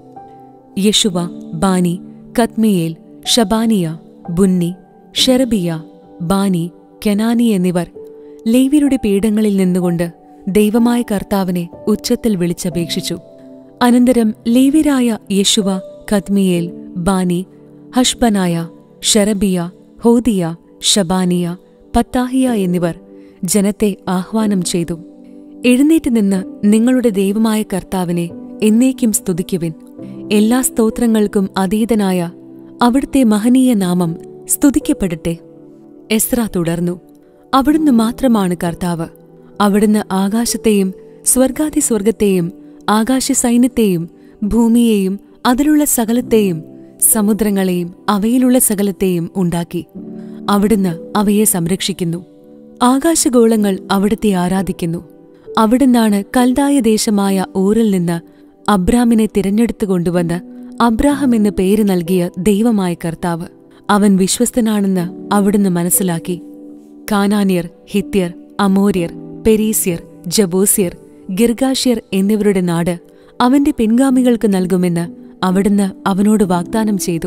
യശുവ ബാനി കത്മിയേൽ ഷബാനിയ ബുന്നി ഷെറബിയ ബാനി കെനാനി എന്നിവർ ലേവ്യരുടെ പീഠങ്ങളിൽ നിന്നുകൊണ്ട് ദൈവമായ കർത്താവിനെ ഉച്ചത്തിൽ വിളിച്ചപേക്ഷിച്ചു അനന്തരം ലേവ്യരായ യശുവ കദ്മിയേൽ ബാനി ഹഷ്ബനായ ഷെറബിയ ഹോദിയ ഷബാനിയ പത്താഹിയ എന്നിവർ ജനത്തെ ആഹ്വാനം ചെയ്തു എഴുന്നേറ്റ് നിന്ന് നിങ്ങളുടെ ദൈവമായ കർത്താവിനെ എന്നേക്കും സ്തുതിക്കുവിൻ എല്ലാ സ്തോത്രങ്ങൾക്കും അതീതനായ അവിടുത്തെ മഹനീയ നാമം സ്തുതിക്കപ്പെടട്ടെ എസ്ര തുടർന്നു അവിടുന്ന് മാത്രമാണ് കർത്താവ് അവിടുന്ന് ആകാശത്തെയും സ്വർഗാതിസ്വർഗത്തെയും ആകാശ സൈന്യത്തെയും ഭൂമിയെയും അതിലുള്ള സകലത്തെയും സമുദ്രങ്ങളെയും അവയിലുള്ള സകലത്തെയും ഉണ്ടാക്കി അവിടുന്ന് അവയെ സംരക്ഷിക്കുന്നു ആകാശഗോളങ്ങൾ അവിടുത്തെ ആരാധിക്കുന്നു അവിടുന്നാണ് കൽദായ ദേശമായ ഊരിൽ നിന്ന് അബ്രാമിനെ തിരഞ്ഞെടുത്തു കൊണ്ടുവന്ന് അബ്രാഹം എന്ന് പേര് നൽകിയ ദൈവമായ കർത്താവ് അവൻ വിശ്വസ്തനാണെന്ന് അവിടുന്ന് മനസ്സിലാക്കി കാനാന്യർ ഹിത്യർ അമോര്യർ പെരീസ്യർ ജബൂസ്യർ ഗിർഗാഷ്യർ എന്നിവരുടെ നാട് അവന്റെ പിൻഗാമികൾക്ക് നൽകുമെന്ന് അവിടുന്ന് അവനോട് വാഗ്ദാനം ചെയ്തു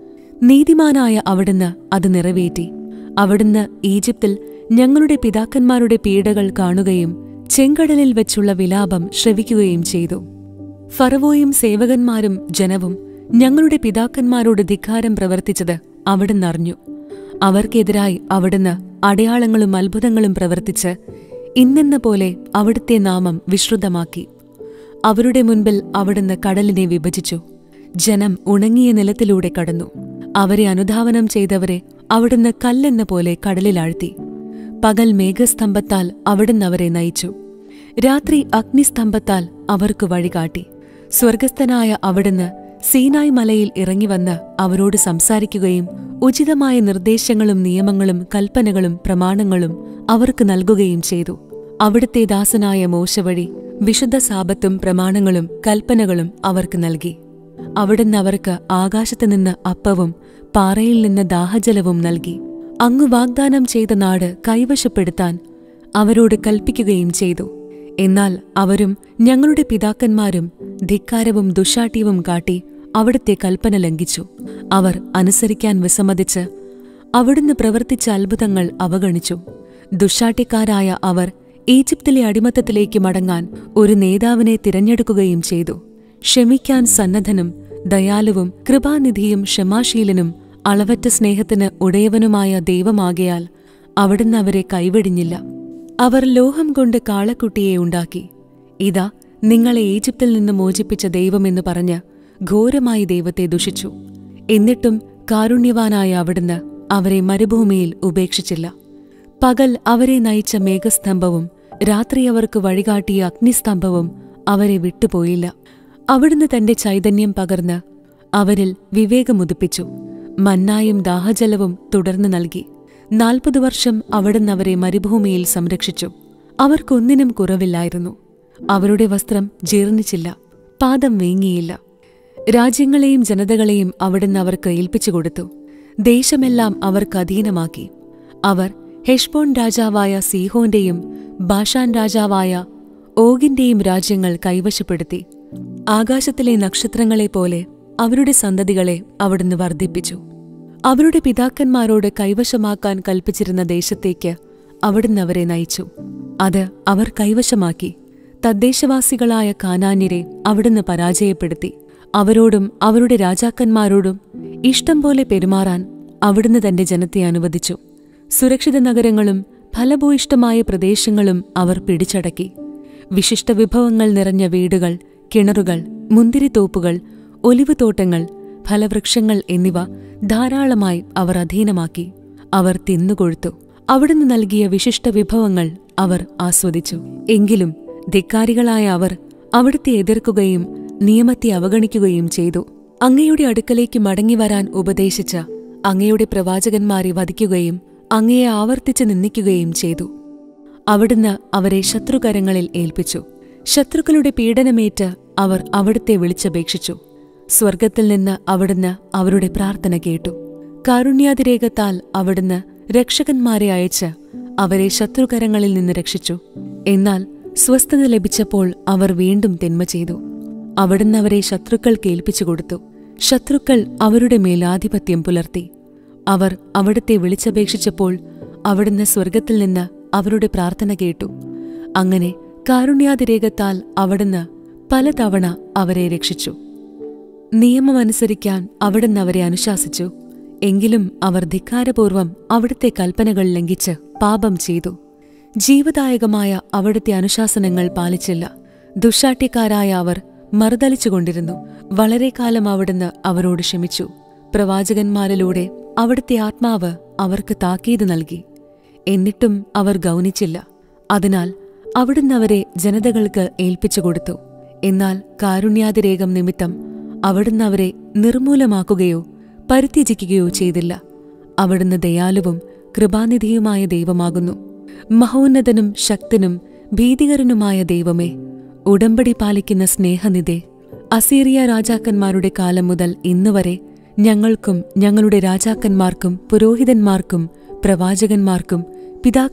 നീതിമാനായ അവിടുന്ന് അത് നിറവേറ്റി അവിടുന്ന് ഈജിപ്തിൽ ഞങ്ങളുടെ പിതാക്കന്മാരുടെ പീഡകൾ കാണുകയും ചെങ്കടലിൽ വെച്ചുള്ള വിലാപം ശ്രവിക്കുകയും ചെയ്തു ഫറവോയും സേവകന്മാരും ജനവും ഞങ്ങളുടെ പിതാക്കന്മാരോട് ധിക്കാരം പ്രവർത്തിച്ചത് അവിടുന്ന് അറിഞ്ഞു അവർക്കെതിരായി അവിടുന്ന് അടയാളങ്ങളും അത്ഭുതങ്ങളും പ്രവർത്തിച്ച് ഇന്നെന്ന പോലെ അവിടുത്തെ നാമം വിശ്രുതമാക്കി അവരുടെ മുൻപിൽ അവിടുന്ന് കടലിനെ വിഭജിച്ചു ജനം ഉണങ്ങിയ നിലത്തിലൂടെ കടന്നു അവരെ അനുധാവനം ചെയ്തവരെ അവിടുന്ന് കല്ലെന്ന പോലെ കടലിലാഴ്ത്തി പകൽ മേഘസ്തംഭത്താൽ അവിടുന്ന് അവരെ നയിച്ചു രാത്രി അഗ്നിസ്തംഭത്താൽ അവർക്ക് വഴികാട്ടി സ്വർഗസ്ഥനായ അവിടുന്ന് സീനായ് മലയിൽ ഇറങ്ങിവന്ന് അവരോട് സംസാരിക്കുകയും ഉചിതമായ നിർദ്ദേശങ്ങളും നിയമങ്ങളും കൽപ്പനകളും പ്രമാണങ്ങളും അവർക്ക് നൽകുകയും ചെയ്തു അവിടുത്തെ ദാസനായ മോശ വഴി വിശുദ്ധ സാപത്തും പ്രമാണങ്ങളും കൽപ്പനകളും അവർക്ക് നൽകി അവിടുന്ന് അവർക്ക് ആകാശത്തുനിന്ന് അപ്പവും പാറയിൽ നിന്ന് ദാഹജലവും നൽകി അങ്ങ് വാഗ്ദാനം ചെയ്ത നാട് കൈവശപ്പെടുത്താൻ അവരോട് കൽപ്പിക്കുകയും ചെയ്തു എന്നാൽ അവരും ഞങ്ങളുടെ പിതാക്കന്മാരും ധിക്കാരവും ദുശാഠ്യവും കാട്ടി അവിടുത്തെ കൽപ്പന ലംഘിച്ചു അവർ അനുസരിക്കാൻ വിസമ്മതിച്ച് അവിടുന്ന് പ്രവർത്തിച്ച അത്ഭുതങ്ങൾ അവഗണിച്ചു ദുശാഠ്യക്കാരായ അവർ ഈജിപ്തിലെ അടിമത്തത്തിലേക്ക് മടങ്ങാൻ ഒരു നേതാവിനെ തിരഞ്ഞെടുക്കുകയും ചെയ്തു ക്ഷമിക്കാൻ സന്നദ്ധനും ദയാലുവും കൃപാനിധിയും ക്ഷമാശീലനും അളവറ്റ സ്നേഹത്തിന് ഉടയവനുമായ ദൈവമാകയാൽ അവിടുന്ന് അവരെ കൈവെടിഞ്ഞില്ല അവർ ലോഹം കൊണ്ട് കാളക്കുട്ടിയെ ഉണ്ടാക്കി ഇതാ നിങ്ങളെ ഈജിപ്തിൽ നിന്ന് മോചിപ്പിച്ച ദൈവമെന്ന് പറഞ്ഞ് ഘോരമായി ദൈവത്തെ ദുഷിച്ചു എന്നിട്ടും കാരുണ്യവാനായ അവിടുന്ന് അവരെ മരുഭൂമിയിൽ ഉപേക്ഷിച്ചില്ല പകൽ അവരെ നയിച്ച മേഘസ്തംഭവും രാത്രി അവർക്ക് വഴികാട്ടിയ അഗ്നിസ്തംഭവും അവരെ വിട്ടുപോയില്ല അവിടുന്ന് തന്റെ ചൈതന്യം പകർന്ന് അവരിൽ വിവേകമുദിപ്പിച്ചു മന്നായും ദാഹജലവും തുടർന്ന് നൽകി നാൽപ്പത് വർഷം അവിടുന്ന് അവരെ മരുഭൂമിയിൽ സംരക്ഷിച്ചു അവർക്കൊന്നിനും കുറവില്ലായിരുന്നു അവരുടെ വസ്ത്രം ജീർണിച്ചില്ല പാദം വീങ്ങിയില്ല രാജ്യങ്ങളെയും ജനതകളെയും അവിടുന്ന് അവർക്ക് ഏൽപ്പിച്ചു കൊടുത്തു ദേശമെല്ലാം അവർക്ക് അധീനമാക്കി അവർ ഹെഷ്ബോൺ രാജാവായ സീഹോന്റെയും ബാഷാൻ രാജാവായ ഓഗിന്റെയും രാജ്യങ്ങൾ കൈവശപ്പെടുത്തി ആകാശത്തിലെ നക്ഷത്രങ്ങളെപ്പോലെ അവരുടെ സന്തതികളെ അവിടുന്ന് വർദ്ധിപ്പിച്ചു അവരുടെ പിതാക്കന്മാരോട് കൈവശമാക്കാൻ കൽപ്പിച്ചിരുന്ന ദേശത്തേക്ക് അവിടുന്ന് അവരെ നയിച്ചു അത് അവർ കൈവശമാക്കി തദ്ദേശവാസികളായ കാനാന്യരെ അവിടുന്ന് പരാജയപ്പെടുത്തി അവരോടും അവരുടെ രാജാക്കന്മാരോടും ഇഷ്ടം പോലെ പെരുമാറാൻ അവിടുന്ന് തന്റെ ജനത്തെ അനുവദിച്ചു സുരക്ഷിത നഗരങ്ങളും ഫലഭൂയിഷ്ടമായ പ്രദേശങ്ങളും അവർ പിടിച്ചടക്കി വിശിഷ്ട വിഭവങ്ങൾ നിറഞ്ഞ വീടുകൾ കിണറുകൾ മുന്തിരിത്തോപ്പുകൾ ഒലിവുതോട്ടങ്ങൾ ഫലവൃക്ഷങ്ങൾ എന്നിവ ധാരാളമായി അവർ അധീനമാക്കി അവർ തിന്നുകൊഴുത്തു അവിടുന്ന് നൽകിയ വിശിഷ്ട വിഭവങ്ങൾ അവർ ആസ്വദിച്ചു എങ്കിലും ധിക്കാരികളായ അവർ അവിടുത്തെ എതിർക്കുകയും നിയമത്തെ അവഗണിക്കുകയും ചെയ്തു അങ്ങയുടെ അടുക്കലേക്ക് മടങ്ങിവരാൻ ഉപദേശിച്ച അങ്ങയുടെ പ്രവാചകന്മാരെ വധിക്കുകയും അങ്ങയെ ആവർത്തിച്ച് നിന്ദിക്കുകയും ചെയ്തു അവിടുന്ന് അവരെ ശത്രുകരങ്ങളിൽ ഏൽപ്പിച്ചു ശത്രുക്കളുടെ പീഡനമേറ്റ് അവർ അവിടുത്തെ വിളിച്ചപേക്ഷിച്ചു സ്വർഗത്തിൽ നിന്ന് അവിടുന്ന് അവരുടെ പ്രാർത്ഥന കേട്ടു കാരുണ്യാതിരേകത്താൽ അവിടുന്ന് രക്ഷകന്മാരെ അയച്ച് അവരെ ശത്രുകരങ്ങളിൽ നിന്ന് രക്ഷിച്ചു എന്നാൽ സ്വസ്ഥത ലഭിച്ചപ്പോൾ അവർ വീണ്ടും തിന്മ ചെയ്തു അവിടുന്ന് അവരെ ശത്രുക്കൾക്ക് ഏൽപ്പിച്ചു കൊടുത്തു ശത്രുക്കൾ അവരുടെ മേൽ ആധിപത്യം പുലർത്തി അവർ അവിടുത്തെ വിളിച്ചപേക്ഷിച്ചപ്പോൾ അവിടുന്ന് സ്വർഗത്തിൽ നിന്ന് അവരുടെ പ്രാർത്ഥന കേട്ടു അങ്ങനെ കാരുണ്യാതിരേകത്താൽ അവിടുന്ന് പലതവണ അവരെ രക്ഷിച്ചു നിയമമനുസരിക്കാൻ അവിടുന്ന് അവരെ അനുശാസിച്ചു എങ്കിലും അവർ ധിക്കാരപൂർവം അവിടുത്തെ കൽപ്പനകൾ ലംഘിച്ച് പാപം ചെയ്തു ജീവദായകമായ അവിടുത്തെ അനുശാസനങ്ങൾ പാലിച്ചില്ല ദുശാഠ്യക്കാരായ അവർ മറുതലിച്ചുകൊണ്ടിരുന്നു വളരെ കാലം അവിടുന്ന് അവരോട് ക്ഷമിച്ചു പ്രവാചകന്മാരിലൂടെ അവിടുത്തെ ആത്മാവ് അവർക്ക് താക്കീത് നൽകി എന്നിട്ടും അവർ ഗൗനിച്ചില്ല അതിനാൽ അവിടുന്ന് അവരെ ജനതകൾക്ക് ഏൽപ്പിച്ചു കൊടുത്തു എന്നാൽ കാരുണ്യാതിരേകം നിമിത്തം അവിടുന്ന് അവരെ നിർമൂലമാക്കുകയോ പരിത്യജിക്കുകയോ ചെയ്തില്ല അവിടുന്ന് ദയാലുവും കൃപാനിധിയുമായ ദൈവമാകുന്നു മഹോന്നതനും ശക്തനും ഭീതികരനുമായ ദൈവമേ ഉടമ്പടി പാലിക്കുന്ന സ്നേഹനിധേ അസീറിയ രാജാക്കന്മാരുടെ കാലം മുതൽ ഇന്നുവരെ ഞങ്ങൾക്കും ഞങ്ങളുടെ രാജാക്കന്മാർക്കും പുരോഹിതന്മാർക്കും പ്രവാചകന്മാർക്കും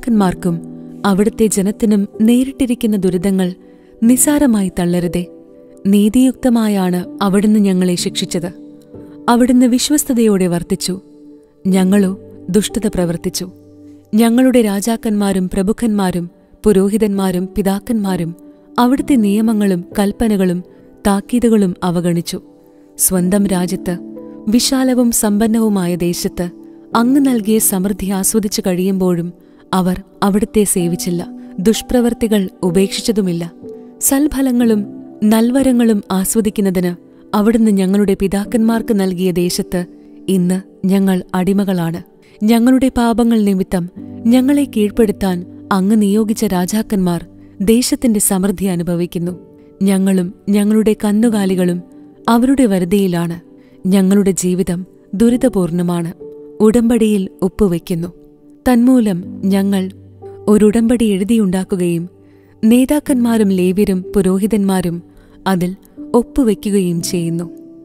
പിതാക്കന്മാർക്കും അവിടുത്തെ ജനത്തിനും നേരിട്ടിരിക്കുന്ന ദുരിതങ്ങൾ നിസാരമായി തള്ളരുതേ നീതിയുക്തമായാണ് അവിടുന്ന് ഞങ്ങളെ ശിക്ഷിച്ചത് അവിടുന്ന് വിശ്വസ്തയോടെ വർത്തിച്ചു ഞങ്ങളോ ദുഷ്ടത പ്രവർത്തിച്ചു ഞങ്ങളുടെ രാജാക്കന്മാരും പ്രഭുക്കന്മാരും പുരോഹിതന്മാരും പിതാക്കന്മാരും അവിടുത്തെ നിയമങ്ങളും കൽപ്പനകളും താക്കീതുകളും അവഗണിച്ചു സ്വന്തം രാജ്യത്ത് വിശാലവും സമ്പന്നവുമായ ദേശത്ത് അങ്ങ് നൽകിയ സമൃദ്ധി ആസ്വദിച്ചു കഴിയുമ്പോഴും അവർ അവിടുത്തെ സേവിച്ചില്ല ദുഷ്പ്രവർത്തികൾ ഉപേക്ഷിച്ചതുമില്ല സൽഫലങ്ങളും നൽവരങ്ങളും ആസ്വദിക്കുന്നതിന് അവിടുന്ന് ഞങ്ങളുടെ പിതാക്കന്മാർക്ക് നൽകിയ ദേശത്ത് ഇന്ന് ഞങ്ങൾ അടിമകളാണ് ഞങ്ങളുടെ പാപങ്ങൾ നിമിത്തം ഞങ്ങളെ കീഴ്പ്പെടുത്താൻ അങ്ങ് നിയോഗിച്ച രാജാക്കന്മാർ ദേശത്തിന്റെ സമൃദ്ധി അനുഭവിക്കുന്നു ഞങ്ങളും ഞങ്ങളുടെ കന്നുകാലികളും അവരുടെ വരുതിയിലാണ് ഞങ്ങളുടെ ജീവിതം ദുരിതപൂർണമാണ് ഉടമ്പടിയിൽ ഒപ്പുവെക്കുന്നു തന്മൂലം ഞങ്ങൾ ഒരുടമ്പടി എഴുതിയുണ്ടാക്കുകയും നേതാക്കന്മാരും ലേവ്യരും പുരോഹിതന്മാരും അതിൽ ഒപ്പുവെക്കുകയും ചെയ്യുന്നു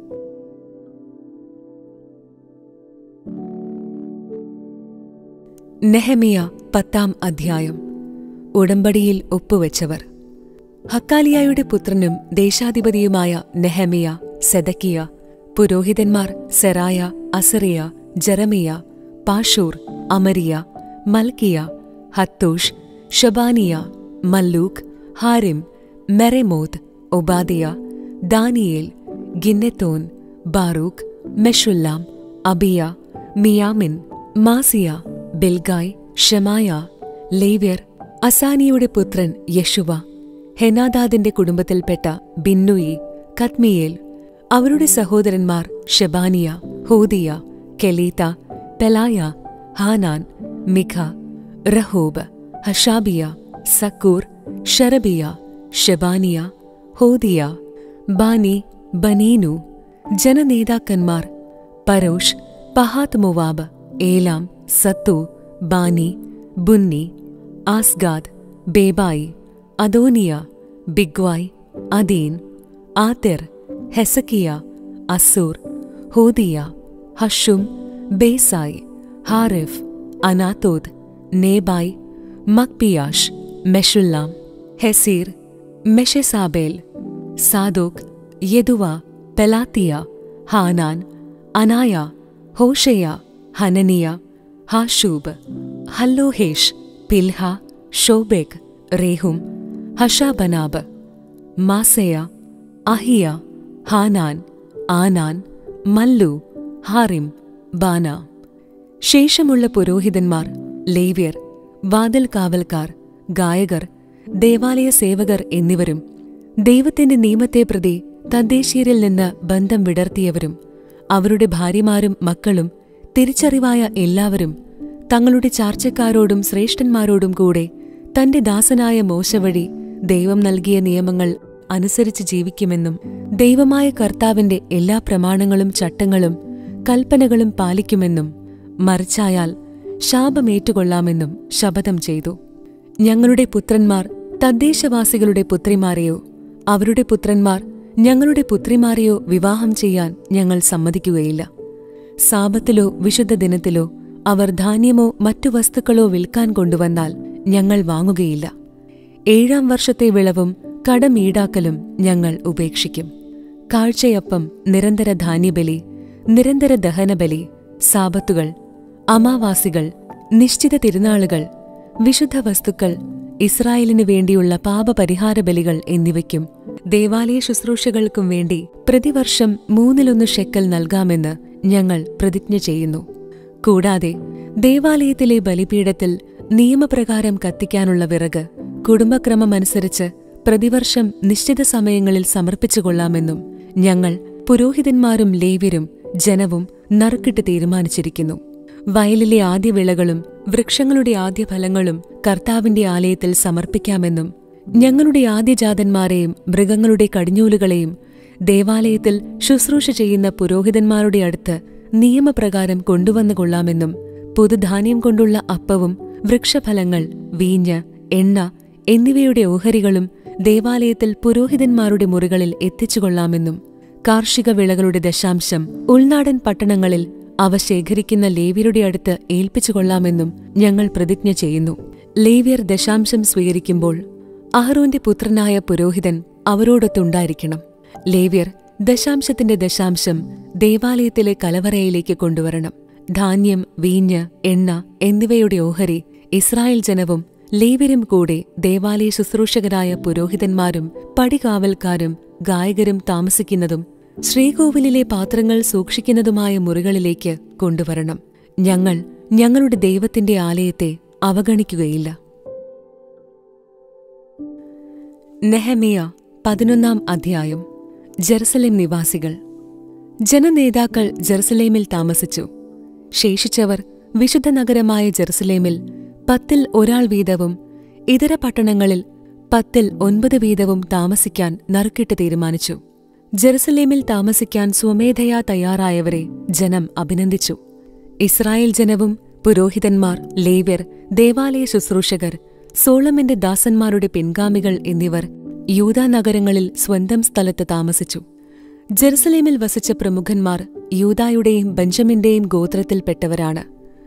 നെഹമിയ പത്താം അധ്യായം ഉടമ്പടിയിൽ ഒപ്പുവെച്ചവർ ഹക്കാലിയായുടെ പുത്രനും ദേശാധിപതിയുമായ നെഹമിയ സെദക്കിയ പുരോഹിതന്മാർ സെറായ Azariah Jeremiah പാഷൂർ അമരിയ മൽക്കിയ Hattush ഷബാനിയ മല്ലൂക്ക് ഹാരിം മെറെമോത്ത് Obadiah Daniel ഗിന്നെത്തോൻ Baruch മെഷുല്ലാം അബിയ മിയാമിൻ മാസിയ ബിൽഗായ് ഷമായ ലേവ്യർ അസാനിയുടെ പുത്രൻ യശുവ ഹെനാദാദിന്റെ കുടുംബത്തിൽപ്പെട്ട ബിന്നുയി കത്മിയേൽ അവരുടെ സഹോദരന്മാർ Shebaniah Hodiah Kelita Pelaiah Hanan Mica Rehob Hashabiah Zakkur Sherebiah Shebaniah Hodiah Bani Beninu ജനനേതാക്കന്മാർ Parosh Pahath Moab Elam Zattu Bani Bunni Azgad Bebai Adonijah Bigvai Adin Ater Hezekiah Azzur Hodiah Hashum Bezai Hariph Anathoth Nebai Magpiash Meshullam Hezir Meshezabel Zadok Jaddua Pelatiah Hanan Anaiah Hoshea Hananiah Hasshub Hallohesh Pilha Shobek Rehum Hashabnah Maaseiah Ahiah Hanan Anan Malluch Harim Baanah ശേഷമുള്ള പുരോഹിതന്മാർ ലേവ്യർ വാതിൽ കാവൽക്കാർ ഗായകർ ദേവാലയ സേവകർ എന്നിവരും ദൈവത്തിന്റെ നിയമത്തെ പ്രതി തദ്ദേശീയരിൽ നിന്ന് ബന്ധം വിടർത്തിയവരും അവരുടെ ഭാര്യമാരും മക്കളും തിരിച്ചറിവായ എല്ലാവരും തങ്ങളുടെ ചാർച്ചക്കാരോടും ശ്രേഷ്ഠന്മാരോടും കൂടെ തന്റെ ദാസനായ മോശ വഴി ദൈവം നൽകിയ നിയമങ്ങൾ അനുസരിച്ച് ജീവിക്കുമെന്നും ദൈവമായ കർത്താവിന്റെ എല്ലാ പ്രമാണങ്ങളും ചട്ടങ്ങളും കൽപ്പനകളും പാലിക്കുമെന്നും മറിച്ചായാൽ ശാപമേറ്റുകൊള്ളാമെന്നും ശപഥം ചെയ്തു ഞങ്ങളുടെ പുത്രന്മാർ തദ്ദേശവാസികളുടെ പുത്രിമാരെയോ അവരുടെ പുത്രന്മാർ ഞങ്ങളുടെ പുത്രിമാരെയോ വിവാഹം ചെയ്യാൻ ഞങ്ങൾ സമ്മതിക്കുകയില്ല സാപത്തിലോ വിശുദ്ധ ദിനത്തിലോ അവർ ധാന്യമോ മറ്റു വസ്തുക്കളോ വിൽക്കാൻ കൊണ്ടുവന്നാൽ ഞങ്ങൾ വാങ്ങുകയില്ല ഏഴാം വർഷത്തെ വിളവും കടമീടാക്കലും ഞങ്ങൾ ഉപേക്ഷിക്കും കാഴ്ചയപ്പം നിരന്തര ധാന്യബലി നിരന്തര ദഹനബലി സാപത്തുകൾ അമാവാസികൾ നിശ്ചിത തിരുനാളുകൾ വിശുദ്ധ വസ്തുക്കൾ ഇസ്രായേലിനു വേണ്ടിയുള്ള പാപപരിഹാര ബലികൾ എന്നിവയ്ക്കും ദേവാലയ ശുശ്രൂഷകൾക്കും വേണ്ടി പ്രതിവർഷം മൂന്നിലൊന്ന് ഷെക്കൽ നൽകാമെന്ന് ഞങ്ങൾ പ്രതിജ്ഞ ചെയ്യുന്നു കൂടാതെ ദേവാലയത്തിലെ ബലിപീഠത്തിൽ നിയമപ്രകാരം കത്തിക്കാനുള്ള വിറക് കുടുംബക്രമമനുസരിച്ച് പ്രതിവർഷം നിശ്ചിത സമയങ്ങളിൽ സമർപ്പിച്ചുകൊള്ളാമെന്നും ഞങ്ങൾ പുരോഹിതന്മാരും ലേവ്യരും ജനവും നറുക്കിട്ട് തീരുമാനിച്ചിരിക്കുന്നു വയലിലെ ആദ്യ വിളകളും വൃക്ഷങ്ങളുടെ ആദ്യ ഫലങ്ങളും കർത്താവിന്റെ ആലയത്തിൽ സമർപ്പിക്കാമെന്നും ഞങ്ങളുടെ ആദ്യജാതന്മാരെയും മൃഗങ്ങളുടെ കടിഞ്ഞൂലുകളെയും ദേവാലയത്തിൽ ശുശ്രൂഷ ചെയ്യുന്ന പുരോഹിതന്മാരുടെ അടുത്ത് നിയമപ്രകാരം കൊണ്ടുവന്നു കൊള്ളാമെന്നും പുതുധാന്യം കൊണ്ടുള്ള അപ്പവും വൃക്ഷഫലങ്ങൾ വീഞ്ഞ് എണ്ണ എന്നിവയുടെ ഓഹരികളും ദേവാലയത്തിൽ പുരോഹിതന്മാരുടെ മുറികളിൽ എത്തിച്ചുകൊള്ളാമെന്നും കാർഷിക വിളകളുടെ ദശാംശം ഉൾനാടൻ പട്ടണങ്ങളിൽ അവ ശേഖരിക്കുന്ന ലേവ്യരുടെ അടുത്ത് ഏൽപ്പിച്ചുകൊള്ളാമെന്നും ഞങ്ങൾ പ്രതിജ്ഞ ചെയ്യുന്നു ലേവ്യർ ദശാംശം സ്വീകരിക്കുമ്പോൾ അഹ്റോന്റെ പുത്രനായ പുരോഹിതൻ അവരോടൊത്തുണ്ടായിരിക്കണം ലേവ്യർ ദശാംശത്തിന്റെ ദശാംശം ദേവാലയത്തിലെ കലവറയിലേക്ക് കൊണ്ടുവരണം ധാന്യം വീഞ്ഞ് എണ്ണ എന്നിവയുടെ ഓഹരി ഇസ്രായേൽ ജനവും ലേവ്യരും കൂടെ ദേവാലയ ശുശ്രൂഷകരായ പുരോഹിതന്മാരും പടികാവൽക്കാരും ഗായകരും താമസിക്കുന്നതും ശ്രീകോവിലിലെ പാത്രങ്ങൾ സൂക്ഷിക്കുന്നതുമായ മുറികളിലേക്ക് കൊണ്ടുവരണം ഞങ്ങൾ ഞങ്ങളുടെ ദൈവത്തിന്റെ ആലയത്തെ അവഗണിക്കുകയില്ല നെഹമിയ പതിനൊന്നാം അധ്യായം ജെറുസലേം നിവാസികൾ ജനനേതാക്കൾ ജെറുസലേമിൽ താമസിച്ചു ശേഷിച്ചവർ വിശുദ്ധ നഗരമായ ജെറുസലേമിൽ പത്തിൽ ഒരാൾ വീതവും ഇതര പട്ടണങ്ങളിൽ പത്തിൽ ഒൻപത് വീതവും താമസിക്കാൻ നറുക്കിട്ട് തീരുമാനിച്ചു ജെറുസലേമിൽ താമസിക്കാൻ സ്വമേധയാ തയ്യാറായവരെ ജനം അഭിനന്ദിച്ചു ഇസ്രായേൽ ജനവും പുരോഹിതന്മാർ ലേവ്യർ ദേവാലയ ശുശ്രൂഷകർ സോളമന്റെ ദാസന്മാരുടെ പിൻഗാമികൾ എന്നിവർ യൂദാ നഗരങ്ങളിൽ സ്വന്തം സ്ഥലത്ത് താമസിച്ചു ജെറുസലേമിൽ വസിച്ച പ്രമുഖന്മാർ യൂദായുടെയും ബെഞ്ചമിന്റെയും ഗോത്രത്തിൽപ്പെട്ടവരാണ്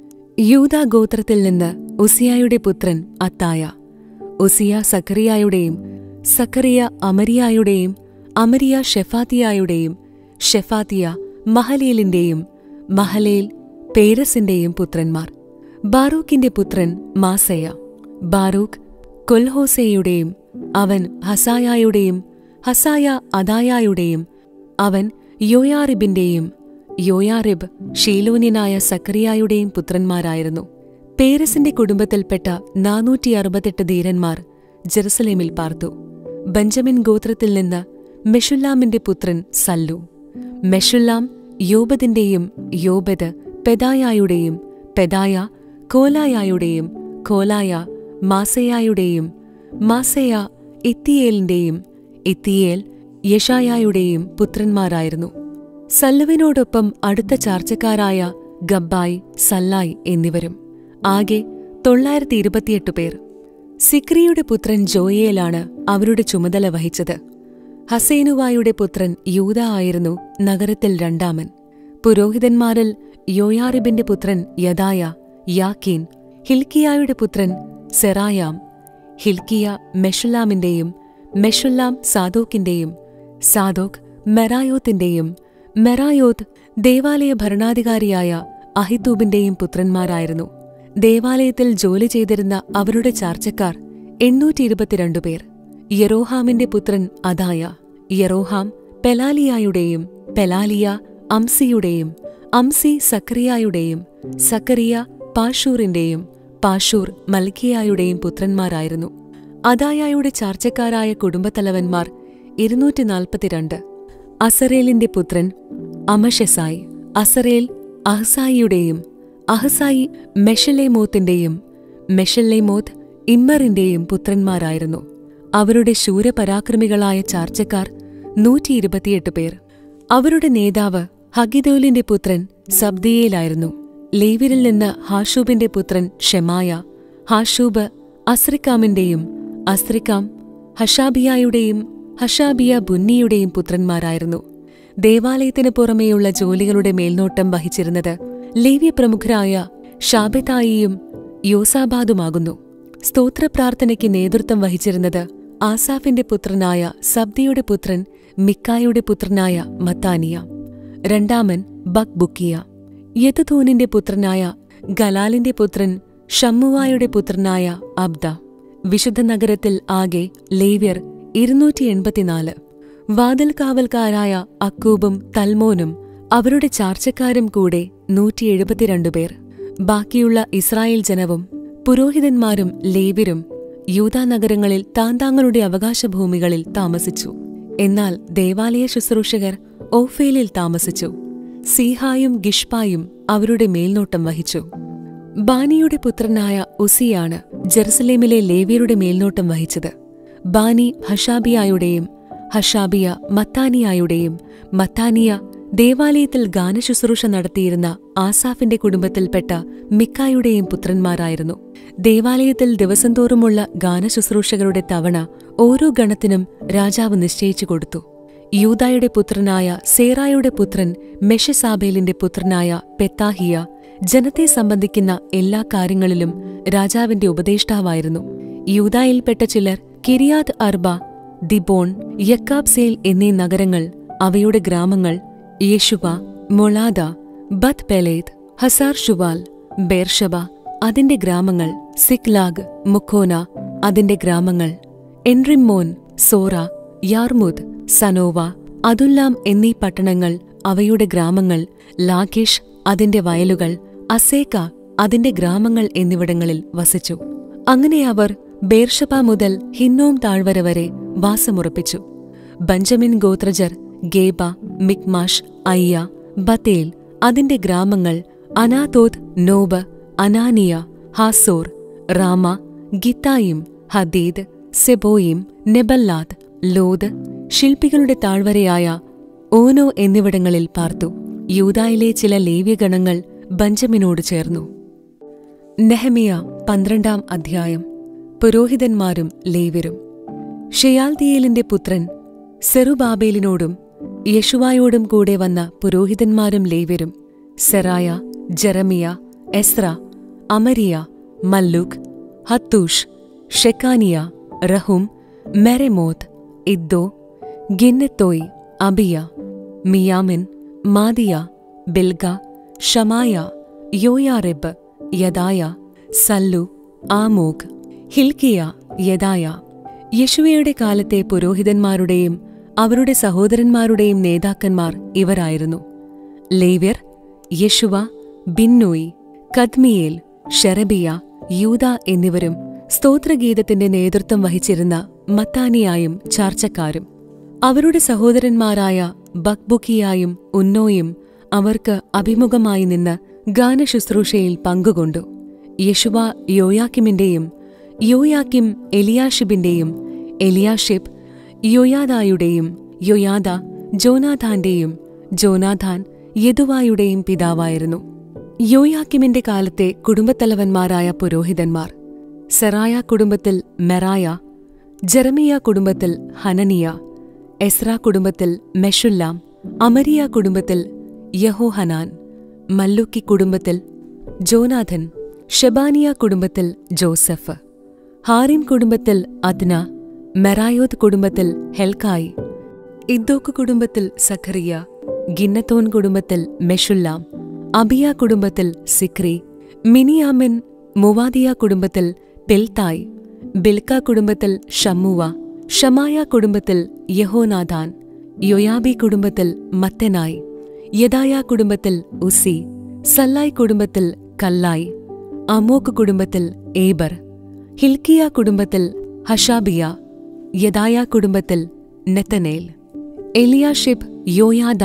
യൂദാ ഗോത്രത്തിൽ നിന്ന് ഉസിയായുടെ പുത്രൻ അത്തായ ഉസിയ സക്കറിയായുടെയും സക്കറിയ അമരിയായുടെയും അമരിയ ഷെഫാത്തിയായുടെയും ഷെഫാത്തിയ മഹലേലിന്റെയും മഹലേൽ പേരസിന്റെയും പുത്രന്മാർ ബാറൂക്കിന്റെ പുത്രൻ മാസയ ബാറൂക്ക് കൊൽഹോസയുടെയും അവൻ ഹസായായുടെയും ഹസായ അദായായുടെയും അവൻ യോയാറിബിന്റെയും യോയാറിബ് ഷീലോന്യനായ സക്കറിയായുടെയും പുത്രന്മാരായിരുന്നു പേരസിന്റെ കുടുംബത്തിൽപ്പെട്ട നാനൂറ്റി അറുപത്തെട്ട് ധീരന്മാർ ജെറുസലേമിൽ പാർത്തു ബെഞ്ചമിൻ ഗോത്രത്തിൽ നിന്ന് മെഷുല്ലാമിന്റെ പുത്രൻ സല്ലു മെഷുല്ലാം യോബദിന്റെയും യോബദ് പെദായായുടെയും പെദായ കോലായായുടെയും കോലായ മാസയായുടെയും മാസയ ഇത്തിയേലിന്റെയും ഇത്തിയേൽ യഷായായുടെയും പുത്രന്മാരായിരുന്നു സല്ലുവിനോടൊപ്പം അടുത്ത ചാർച്ചക്കാരായ ഗബ്ബായ് സല്ലായ് എന്നിവരും ആകെ തൊള്ളായിരത്തി ഇരുപത്തിയെട്ട് പേർ സിക്രിയുടെ പുത്രൻ ജോയേലാണ് അവരുടെ ചുമതല വഹിച്ചത് ഹസേനുവായുടെ പുത്രൻ യൂത ആയിരുന്നു നഗരത്തിൽ രണ്ടാമൻ പുരോഹിതന്മാരിൽ യോയാറിബിന്റെ പുത്രൻ യദായ യാക്കീൻ ഹിൽക്കിയായുടെ പുത്രൻ സെറായാം ഹിൽക്കിയ മെഷുല്ലാമിന്റെയും മെഷുല്ലാം സാദോക്കിന്റെയും സാദോക്ക് മെറായോത്തിന്റെയും മെറായോത്ത് ദേവാലയ ഭരണാധികാരിയായ അഹിത്തൂബിന്റെയും പുത്രന്മാരായിരുന്നു ദേവാലയത്തിൽ ജോലി ചെയ്തിരുന്ന അവരുടെ ചാർച്ചക്കാർ എണ്ണൂറ്റി ഇരുപത്തിരണ്ട് പേർ യെറോഹാമിന്റെ പുത്രൻ അദായ യെറോഹാം പെലാലിയായുടെയും പെലാലിയ അംസിയുടെയും അംസി സക്കറിയായുടെയും സക്കറിയ പാഷൂറിന്റെയും പാഷൂർ മൽക്കിയായുടെയും പുത്രന്മാരായിരുന്നു അദായായുടെ ചാർച്ചക്കാരായ കുടുംബത്തലവന്മാർ ഇരുന്നൂറ്റി നാൽപ്പത്തിരണ്ട് അസറേലിന്റെ പുത്രൻ അമഷെസായി അസറേൽ അഹ്സായിയുടെയും അഹ്സായി മെഷലേമോത്തിന്റെയും മെഷലേമോത്ത് ഇമ്മറിന്റെയും പുത്രന്മാരായിരുന്നു അവരുടെ ശൂരപരാക്രമികളായ ചാർച്ചക്കാർ നൂറ്റി ഇരുപത്തിയെട്ട് പേർ അവരുടെ നേതാവ് ഹഗിദോലിന്റെ പുത്രൻ സബ്ദിയേലായിരുന്നു ലേവിരിൽ നിന്ന് ഹാഷൂബിന്റെ പുത്രൻ ഷെമായ ഹാഷൂബ് അസ്രിക്കാമിന്റെയും അസ്രിക്കാം ഹഷാബിയായുടെയും ഹഷാബിയ ബുന്നിയുടെയും പുത്രന്മാരായിരുന്നു ദേവാലയത്തിന് പുറമേയുള്ള ജോലികളുടെ മേൽനോട്ടം വഹിച്ചിരുന്നത് ലേവ്യ പ്രമുഖരായ ഷാബെതായിയും യോസാബാദുമാകുന്നു സ്തോത്രപ്രാർത്ഥനയ്ക്ക് നേതൃത്വം വഹിച്ചിരുന്നത് ആസാഫിന്റെ പുത്രനായ സബ്ദിയുടെ പുത്രൻ മിക്കായുടെ പുത്രനായ മത്താനിയ രണ്ടാമൻ ബക്ബുക്കിയ യതുതൂനിന്റെ പുത്രനായ ഗലാലിന്റെ പുത്രൻ ഷമ്മുവായുടെ പുത്രനായ അബ്ദ വിശുദ്ധ നഗരത്തിൽ ആകെ ലേവ്യർ ഇരുന്നൂറ്റി എൺപത്തിനാല് വാതിൽ കാവൽക്കാരായ അക്കൂബും തൽമോനും അവരുടെ ചാർച്ചക്കാരും കൂടെ നൂറ്റി എഴുപത്തിരണ്ട് പേർ ബാക്കിയുള്ള ഇസ്രായേൽ ജനവും പുരോഹിതന്മാരും ലേവ്യരും യൂതാ നഗരങ്ങളിൽ താന്താങ്ങളുടെ അവകാശഭൂമികളിൽ താമസിച്ചു എന്നാൽ ദേവാലയ ശുശ്രൂഷകർ ഓഫേലിൽ താമസിച്ചു സീഹായും ഗിഷ്പായും അവരുടെ മേൽനോട്ടം വഹിച്ചു ബാനിയുടെ പുത്രനായ ഉസിയാണ് ജെറുസലേമിലെ ലേവ്യരുടെ മേൽനോട്ടം വഹിച്ചത് ബാനി ഹഷാബിയായുടെയും ഹഷാബിയ മത്താനിയായുടെയും മത്താനിയ ദേവാലയത്തിൽ ഗാനശുശ്രൂഷ നടത്തിയിരുന്ന ആസാഫിന്റെ കുടുംബത്തിൽപ്പെട്ട മിക്കായുടെയും പുത്രന്മാരായിരുന്നു ദേവാലയത്തിൽ ദിവസം തോറുമുള്ള ഗാനശുശ്രൂഷകളുടെ തവണ ഓരോ ഗണത്തിനും രാജാവ് നിശ്ചയിച്ചു കൊടുത്തു യൂദായുടെ പുത്രനായ സേറായുടെ പുത്രൻ മെഷസാബേലിന്റെ പുത്രനായ പെത്താഹിയ ജനത്തെ സംബന്ധിക്കുന്ന എല്ലാ കാര്യങ്ങളിലും രാജാവിന്റെ ഉപദേഷ്ടാവായിരുന്നു യൂദായിൽപ്പെട്ട ചിലർ കിരിയാത് അർബ ദിബോൺ യക്കാബ്സേൽ എന്നീ നഗരങ്ങൾ അവയുടെ ഗ്രാമങ്ങൾ യേശുവ മൊളാദ ബത് പെലേത് ഹസാർ ഷുവാൽ ബേർഷബ അതിന്റെ ഗ്രാമങ്ങൾ സിക്ലാഗ് മുഖോന അതിന്റെ ഗ്രാമങ്ങൾ എൻറിമ്മോൻ സോറ യാർമുദ് സനോവ അതുല്ലാം എന്നീ പട്ടണങ്ങൾ അവയുടെ ഗ്രാമങ്ങൾ ലാഖിഷ് അതിന്റെ വയലുകൾ അസേക്ക അതിന്റെ ഗ്രാമങ്ങൾ എന്നിവിടങ്ങളിൽ വസിച്ചു അങ്ങനെ അവർ ബേർഷബ മുതൽ ഹിന്നോം താഴ്വര വരെ വാസമുറപ്പിച്ചു ബഞ്ചമിൻ ഗോത്രജർ ഗേബ മിക്മാഷ് അയ്യ ബത്തേൽ അതിന്റെ ഗ്രാമങ്ങൾ അനാതോത് നോബ് അനാനിയ ഹാസോർ റാമ ഗിത്തായിം ഹദീദ് സെബോയിം നെബല്ലാദ് ലോദ് ശില്പികളുടെ താഴ്വരയായ ഓനോ എന്നിവിടങ്ങളിൽ പാർത്തു യൂതായിലെ ചില ലേവ്യഗണങ്ങൾ ബഞ്ചമിനോട് ചേർന്നു നെഹമിയ പന്ത്രണ്ടാം അധ്യായം പുരോഹിതന്മാരും ലേവ്യരും ഷെയാൽതിയേലിന്റെ പുത്രൻ സെറുബാബേലിനോടും യശുവായോടും കൂടെ വന്ന പുരോഹിതന്മാരും ലേവ്യരും സെറായ ജെറമിയ എസ്ര അമരിയ മല്ലൂക്ക് ഹത്തൂഷ് ഷെക്കാനിയ റഹും മെരെമോത്ത് ഇദ്ദോ ഗിന്നത്തോയ് അബിയ മിയാമിൻ മാദിയ ബിൽഗ ഷമായ യോയാറെബ് യദായ സല്ലു ആമോഗ് ഹിൽക്കിയ യദായ യശുവയുടെ കാലത്തെ പുരോഹിതന്മാരുടെയും അവരുടെ സഹോദരന്മാരുടെയും നേതാക്കന്മാർ ഇവരായിരുന്നു ലേവ്യർ യശുവ ബിന്നോയി കദ്മിയേൽ ഷെറബിയ യൂത എന്നിവരും സ്തോത്രഗീതത്തിന്റെ നേതൃത്വം വഹിച്ചിരുന്ന മത്താനിയായും ചാർച്ചക്കാരും അവരുടെ സഹോദരന്മാരായ ബക്ബുക്കിയായും ഉന്നോയും അവർക്ക് അഭിമുഖമായി നിന്ന് ഗാനശുശ്രൂഷയിൽ പങ്കുകൊണ്ടു യശുവ യോയാക്കിമിന്റെയും യോയാക്കിം എലിയാഷിബിന്റെയും എലിയാഷിബ് യോയാദായുടെയും യോയാദ ജോനാഥാന്റെയും ജോനാഥാൻ യദുവായുടെയും പിതാവായിരുന്നു യോയാക്കിമിന്റെ കാലത്തെ കുടുംബത്തലവന്മാരായ പുരോഹിതന്മാർ സെറായ കുടുംബത്തിൽ മെറായ ജെറമിയ കുടുംബത്തിൽ ഹനനിയ എസ്ര കുടുംബത്തിൽ മെഷുല്ലാം അമരിയ കുടുംബത്തിൽ യഹോഹനാൻ മല്ലുക്കി കുടുംബത്തിൽ ജോനാഥൻ ഷെബാനിയ കുടുംബത്തിൽ ജോസഫ് ഹാരിം കുടുംബത്തിൽ അദ്ന മെറായോത്ത് കുടുംബത്തിൽ ഹെൽക്കായ് ഇദ്ദോക്ക് കുടുംബത്തിൽ സഖറിയ ഗിന്നത്തോൻ കുടുംബത്തിൽ മെഷുല്ലാം അബിയ കുടുംബത്തിൽ സിക്രി മിനിയാമിൻ മുവാദിയ കുടുംബത്തിൽ പെൽത്തായ് ബിൽക്ക കുടുംബത്തിൽ ഷമ്മുവ ഷമായ കുടുംബത്തിൽ യഹോനാഥാൻ യൊയാബി കുടുംബത്തിൽ മത്തനായ് യദായ കുടുംബത്തിൽ ഉസി സല്ലായ് കുടുംബത്തിൽ കല്ലായ് അമോക്ക് കുടുംബത്തിൽ ഏബർ ഹിൽക്കിയ കുടുംബത്തിൽ ഹഷാബിയ യദായ കുടുംബത്തിൽ നെത്തനേൽ എലിയാഷിബ് യോയാദ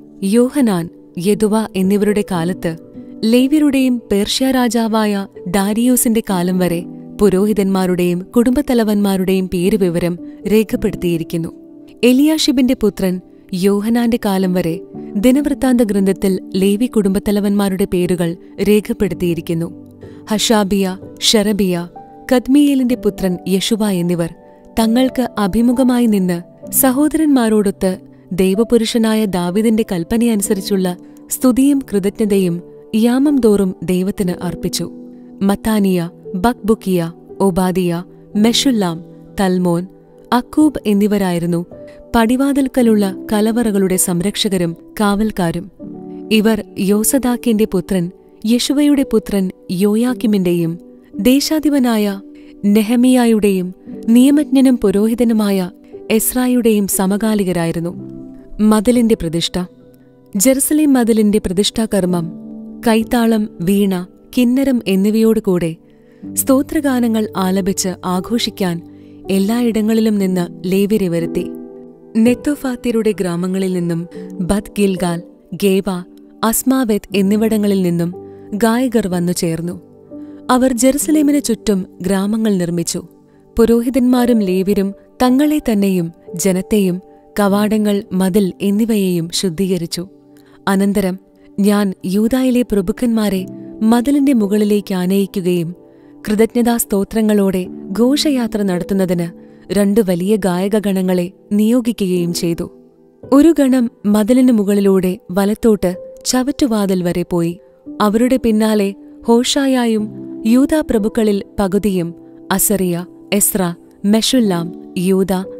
യോഹനാൻ യദുവ എന്നിവരുടെ കാലത്ത് ലേവ്യരുടെയും പേർഷ്യ രാജാവായ ഡാരിയോസിന്റെ കാലം വരെ പുരോഹിതന്മാരുടെയും കുടുംബത്തലവന്മാരുടെയും പേരുവിവരം രേഖപ്പെടുത്തിയിരിക്കുന്നു എലിയാഷിബിന്റെ പുത്രൻ യോഹനാന്റെ കാലം വരെ ദിനവൃത്താന്ത ഗ്രന്ഥത്തിൽ ലേവി കുടുംബത്തലവന്മാരുടെ പേരുകൾ രേഖപ്പെടുത്തിയിരിക്കുന്നു ഹഷാബിയ ഷറബിയ കദ്മിയേലിന്റെ പുത്രൻ യശുവ എന്നിവർ തങ്ങൾക്ക് അഭിമുഖമായി നിന്ന് സഹോദരന്മാരോടൊത്ത് ദൈവപുരുഷനായ ദാവിദിന്റെ കൽപ്പനയനുസരിച്ചുള്ള സ്തുതിയും കൃതജ്ഞതയും യാമം തോറും ദൈവത്തിന് അർപ്പിച്ചു മത്താനിയ ബക്ബുക്കിയ ഒബാദിയ മെഷുല്ലാം തൽമോൻ അക്കൂബ് എന്നിവരായിരുന്നു പടിവാതിൽക്കലുള്ള കലവറകളുടെ സംരക്ഷകരും കാവൽക്കാരും ഇവർ യോസദാക്കിന്റെ പുത്രൻ യശുവയുടെ പുത്രൻ യോയാക്കിമിന്റെയും ദേശാധിപനായ നെഹമിയായുടെയും നിയമജ്ഞനും പുരോഹിതനുമായ എസ്രായുടെയും സമകാലികരായിരുന്നു മതിലിന്റെ പ്രതിഷ്ഠ ജെറുസലേം മതിലിന്റെ പ്രതിഷ്ഠാകർമ്മം കൈത്താളം വീണ കിന്നരം എന്നിവയോടുകൂടെ സ്തോത്രഗാനങ്ങൾ ആലപിച്ച് ആഘോഷിക്കാൻ എല്ലായിടങ്ങളിലും നിന്ന് ലേവ്യരെ വരുത്തി നെത്തോഫാത്തിയുടെ ഗ്രാമങ്ങളിൽ നിന്നും ബത് ഗിൽഗാൽ ഗേവ അസ്മാവെത് എന്നിവിടങ്ങളിൽ നിന്നും ഗായകർ വന്നു ചേർന്നു അവർ ജെറുസലേമിന് ചുറ്റും ഗ്രാമങ്ങൾ നിർമ്മിച്ചു പുരോഹിതന്മാരും ലേവ്യരും തങ്ങളെ തന്നെയും ജനത്തെയും കവാടങ്ങൾ മതിൽ എന്നിവയെയും ശുദ്ധീകരിച്ചു അനന്തരം ഞാൻ യൂതായിലെ പ്രഭുക്കന്മാരെ മതിലിന്റെ മുകളിലേക്ക് ആനയിക്കുകയും കൃതജ്ഞതാസ്തോത്രങ്ങളോടെ ഘോഷയാത്ര നടത്തുന്നതിന് രണ്ട് വലിയ ഗായകഗണങ്ങളെ നിയോഗിക്കുകയും ചെയ്തു ഒരു ഗണം മതിലിനു മുകളിലൂടെ വലത്തോട്ട് ചവറ്റുവാതിൽ വരെ പോയി അവരുടെ പിന്നാലെ ഹോഷായായും യൂതാ പ്രഭുക്കളിൽ പകുതിയും അസറിയ എസ്ര മെഷുല്ലാം യൂത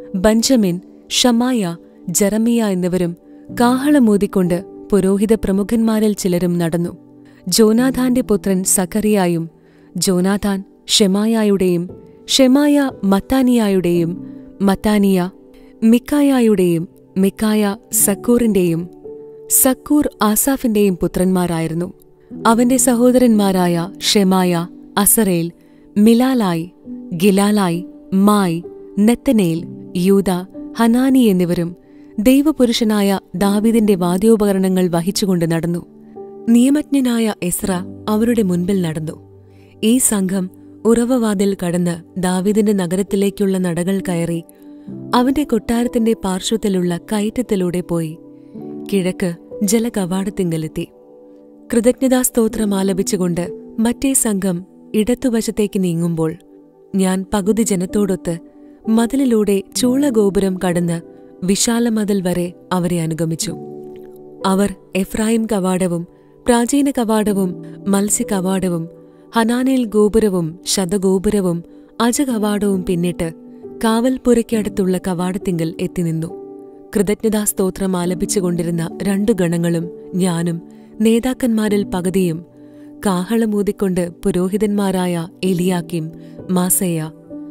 ബഞ്ചമിൻ ഷമായ ജറമിയ എന്നിവരും കാഹളമൂതിക്കൊണ്ട് പുരോഹിത പ്രമുഖന്മാരിൽ ചിലരും നടന്നു ജോനാഥാന്റെ പുത്രൻ സക്കറിയായും ജോനാഥാൻ ഷെമായായുടെയും ഷെമായ മത്താനിയായുടെയും മത്താനിയ മിക്കായായുടെയും മിക്കായ സക്കൂറിന്റെയും സക്കൂർ ആസാഫിന്റെയും പുത്രന്മാരായിരുന്നു അവന്റെ സഹോദരന്മാരായ ഷെമായ അസറേൽ മിലാലായ് ഗിലാലായ് മായി നെത്തനേൽ യൂത ഹനാനി എന്നിവരും ദൈവപുരുഷനായ ദാവീദിന്റെ വാദ്യോപകരണങ്ങൾ വഹിച്ചുകൊണ്ട് നടന്നു നിയമജ്ഞനായ എസ്ര അവരുടെ മുൻപിൽ നടന്നു ഈ സംഘം ഉറവവാതിൽ കടന്ന് ദാവീദിന്റെ നഗരത്തിലേക്കുള്ള നടകൾ കയറി അവന്റെ കൊട്ടാരത്തിന്റെ പാർശ്വത്തിലുള്ള കയറ്റത്തിലൂടെ പോയി കിഴക്ക് ജലകവാടത്തിങ്കലെത്തി കൃതജ്ഞതാസ്തോത്രം ആലപിച്ചുകൊണ്ട് മറ്റേ സംഘം ഇടത്തുവശത്തേക്ക് നീങ്ങുമ്പോൾ ഞാൻ പകുതി ജനത്തോടൊത്ത് മതിലിലൂടെ ചൂളഗോപുരം കടന്ന് വിശാലമതിൽ വരെ അവരെ അനുഗമിച്ചു അവർ എഫ്രായിം കവാടവും പ്രാചീന കവാടവും മത്സ്യ കവാടവും ഹനാനേൽ ഗോപുരവും ശതഗോപുരവും അജകവാടവും പിന്നിട്ട് കാവൽപുരയ്ക്കടുത്തുള്ള കവാടത്തിങ്കൽ എത്തിനിന്നു കൃതജ്ഞതാസ്തോത്രം ആലപിച്ചുകൊണ്ടിരുന്ന രണ്ടു ഗണങ്ങളും ഞാനും നേതാക്കന്മാരിൽ പകുതിയും കാഹളമൂതിക്കൊണ്ട് പുരോഹിതന്മാരായ എലിയാക്കിം മാസയ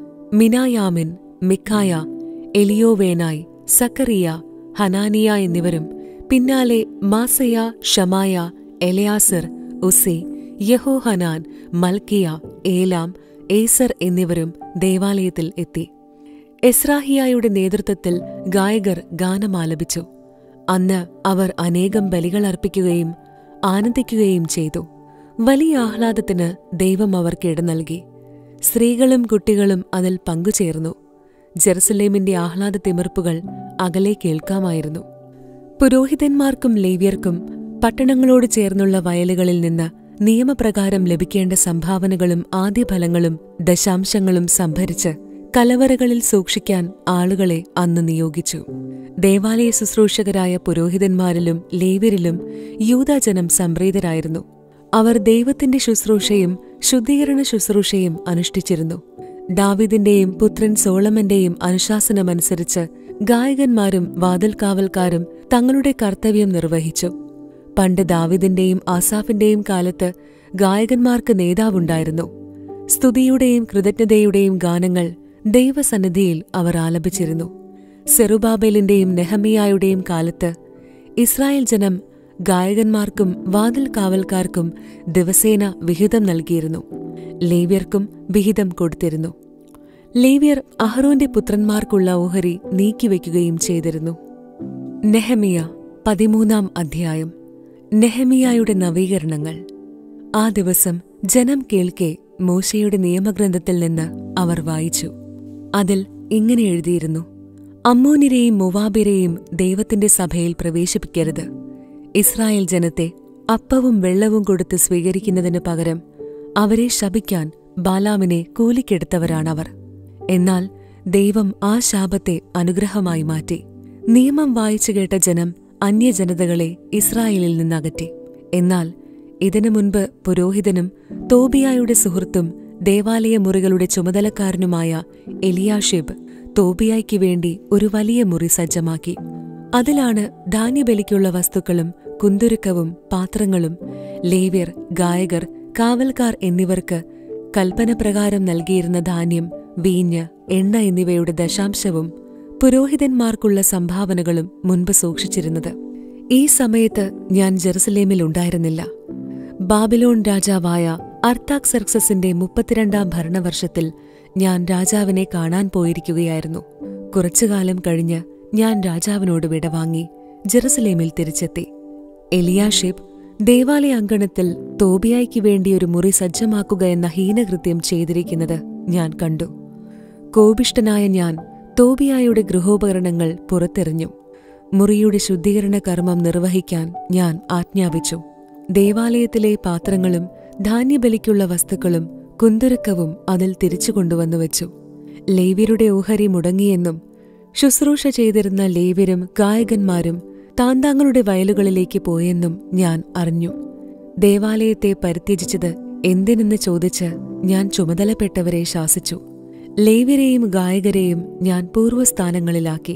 മിനായാമിൻ മിക്കായ എലിയോവേനായ് സക്കറിയ ഹനാനിയ എന്നിവരും പിന്നാലെ മാസയ ഷമായ എലയാസർ ഉസി യഹോഹനാൻ മൽക്കിയ ഏലാം ഏസർ എന്നിവരും ദേവാലയത്തിൽ എത്തി എസ്രാഹിയായുടെ നേതൃത്വത്തിൽ ഗായകർ ഗാനമാലപിച്ചു അന്ന് അവർ അനേകം ബലികൾ അർപ്പിക്കുകയും ആനന്ദിക്കുകയും ചെയ്തു വലിയ ആഹ്ലാദത്തിന് ദൈവം അവർക്ക് ഇട നൽകി സ്ത്രീകളും കുട്ടികളും അതിൽ പങ്കുചേർന്നു ജെറുസലേമിന്റെ ആഹ്ലാദ തിമിർപ്പുകൾ അകലെ കേൾക്കാമായിരുന്നു പുരോഹിതന്മാർക്കും ലേവ്യർക്കും പട്ടണങ്ങളോട് ചേർന്നുള്ള വയലുകളിൽ നിന്ന് നിയമപ്രകാരം ലഭിക്കേണ്ട സംഭാവനകളും ആദ്യഫലങ്ങളും ദശാംശങ്ങളും സംഭരിച്ച് കലവറകളിൽ സൂക്ഷിക്കാൻ ആളുകളെ അന്ന് നിയോഗിച്ചു ദേവാലയ ശുശ്രൂഷകരായ പുരോഹിതന്മാരിലും ലേവ്യരിലും യൂതാജനം സംപ്രീതരായിരുന്നു അവർ ദൈവത്തിന്റെ ശുശ്രൂഷയും ശുദ്ധീകരണ ശുശ്രൂഷയും അനുഷ്ഠിച്ചിരുന്നു ദാവിദിന്റെയും പുത്രൻ സോളമന്റെയും അനുശാസനമനുസരിച്ച് ഗായകന്മാരും വാതിൽക്കാവൽക്കാരും തങ്ങളുടെ കർത്തവ്യം നിർവഹിച്ചു പണ്ട് ദാവിദിന്റെയും ആസാഫിന്റെയും കാലത്ത് ഗായകന്മാർക്ക് നേതാവുണ്ടായിരുന്നു സ്തുതിയുടെയും കൃതജ്ഞതയുടെയും ഗാനങ്ങൾ ദൈവസന്നിധിയിൽ അവർ ആലപിച്ചിരുന്നു സെറുബാബേലിന്റെയും നെഹമിയായുടെയും കാലത്ത് ഇസ്രായേൽ ജനം ഗായകന്മാർക്കും വാതിൽ കാവൽക്കാർക്കും ദിവസേന വിഹിതം നൽകിയിരുന്നു ലേവ്യർക്കും വിഹിതം കൊടുത്തിരുന്നു ലേവ്യർ അഹ്റോന്റെ പുത്രന്മാർക്കുള്ള ഓഹരി നീക്കിവെക്കുകയും ചെയ്തിരുന്നു നെഹമിയ പതിമൂന്നാം അധ്യായം നെഹമിയായുടെ നവീകരണങ്ങൾ ആ ദിവസം ജനം കേൾക്കെ മോശയുടെ നിയമഗ്രന്ഥത്തിൽ നിന്ന് അവർ വായിച്ചു അതിൽ ഇങ്ങനെ എഴുതിയിരുന്നു അമ്മോനിരെയും മൊവാബിരെയും ദൈവത്തിന്റെ സഭയിൽ പ്രവേശിപ്പിക്കരുത് ഇസ്രായേൽ ജനത്തെ അപ്പവും വെള്ളവും കൊടുത്ത് സ്വീകരിക്കുന്നതിനു പകരം അവരെ ശപിക്കാൻ ബാലാമിനെ കൂലിക്കെടുത്തവരാണവർ എന്നാൽ ദൈവം ആ ശാപത്തെ അനുഗ്രഹമായി മാറ്റി നിയമം വായിച്ചു കേട്ട ജനം അന്യജനതകളെ ഇസ്രായേലിൽ നിന്നകറ്റി എന്നാൽ ഇതിനു മുൻപ് പുരോഹിതനും തോബിയായുടെ സുഹൃത്തും ദേവാലയ മുറികളുടെ ചുമതലക്കാരനുമായ എലിയാഷിബ് തോബിയായ്ക്ക് വേണ്ടി ഒരു വലിയ മുറി സജ്ജമാക്കി അതിലാണ് ധാന്യബലിക്കുള്ള വസ്തുക്കളും കുന്തുരുക്കവും പാത്രങ്ങളും ലേവ്യർ ഗായകർ കാവൽക്കാർ എന്നിവർക്ക് കൽപ്പനപ്രകാരം നൽകിയിരുന്ന ധാന്യം വീഞ്ഞ് എണ്ണ എന്നിവയുടെ ദശാംശവും പുരോഹിതന്മാർക്കുള്ള സംഭാവനകളും മുൻപ് സൂക്ഷിച്ചിരുന്നത് ഈ സമയത്ത് ഞാൻ ജെറുസലേമിൽ ഉണ്ടായിരുന്നില്ല ബാബിലോൺ രാജാവായ അർത്താക്സർക്സസിന്റെ മുപ്പത്തിരണ്ടാം ഭരണവർഷത്തിൽ ഞാൻ രാജാവിനെ കാണാൻ പോയിരിക്കുകയായിരുന്നു കുറച്ചുകാലം കഴിഞ്ഞ് ഞാൻ രാജാവിനോട് വിടവാങ്ങി ജെറുസലേമിൽ തിരിച്ചെത്തി എലിയാഷിബ് ദേവാലയ അങ്കണത്തിൽ തോബിയായ്ക്ക് വേണ്ടി ഒരു മുറി സജ്ജമാക്കുക എന്ന ഹീനകൃത്യം ചെയ്തിരിക്കുന്നത് ഞാൻ കണ്ടു കോപിഷ്ടനായ ഞാൻ തോബിയായുടെ ഗൃഹോപകരണങ്ങൾ പുറത്തെറിഞ്ഞു മുറിയുടെ ശുദ്ധീകരണ കർമ്മം നിർവഹിക്കാൻ ഞാൻ ആജ്ഞാപിച്ചു ദേവാലയത്തിലെ പാത്രങ്ങളും ധാന്യബലിക്കുള്ള വസ്തുക്കളും കുന്തുരുക്കവും അതിൽ തിരിച്ചു കൊണ്ടുവന്നു വെച്ചു ലേവ്യരുടെ ഓഹരി മുടങ്ങിയെന്നും ശുശ്രൂഷ ചെയ്തിരുന്ന ലേവ്യരും ഗായകന്മാരും താന്താങ്ങളുടെ വയലുകളിലേക്ക് പോയെന്നും ഞാൻ അറിഞ്ഞു ദേവാലയത്തെ പരിത്യജിച്ചത് എന്തിനെന്ന് ചോദിച്ച് ഞാൻ ചുമതലപ്പെട്ടവരെ ശാസിച്ചു ലേവ്യരെയും ഗായകരെയും ഞാൻ പൂർവ്വസ്ഥാനങ്ങളിലാക്കി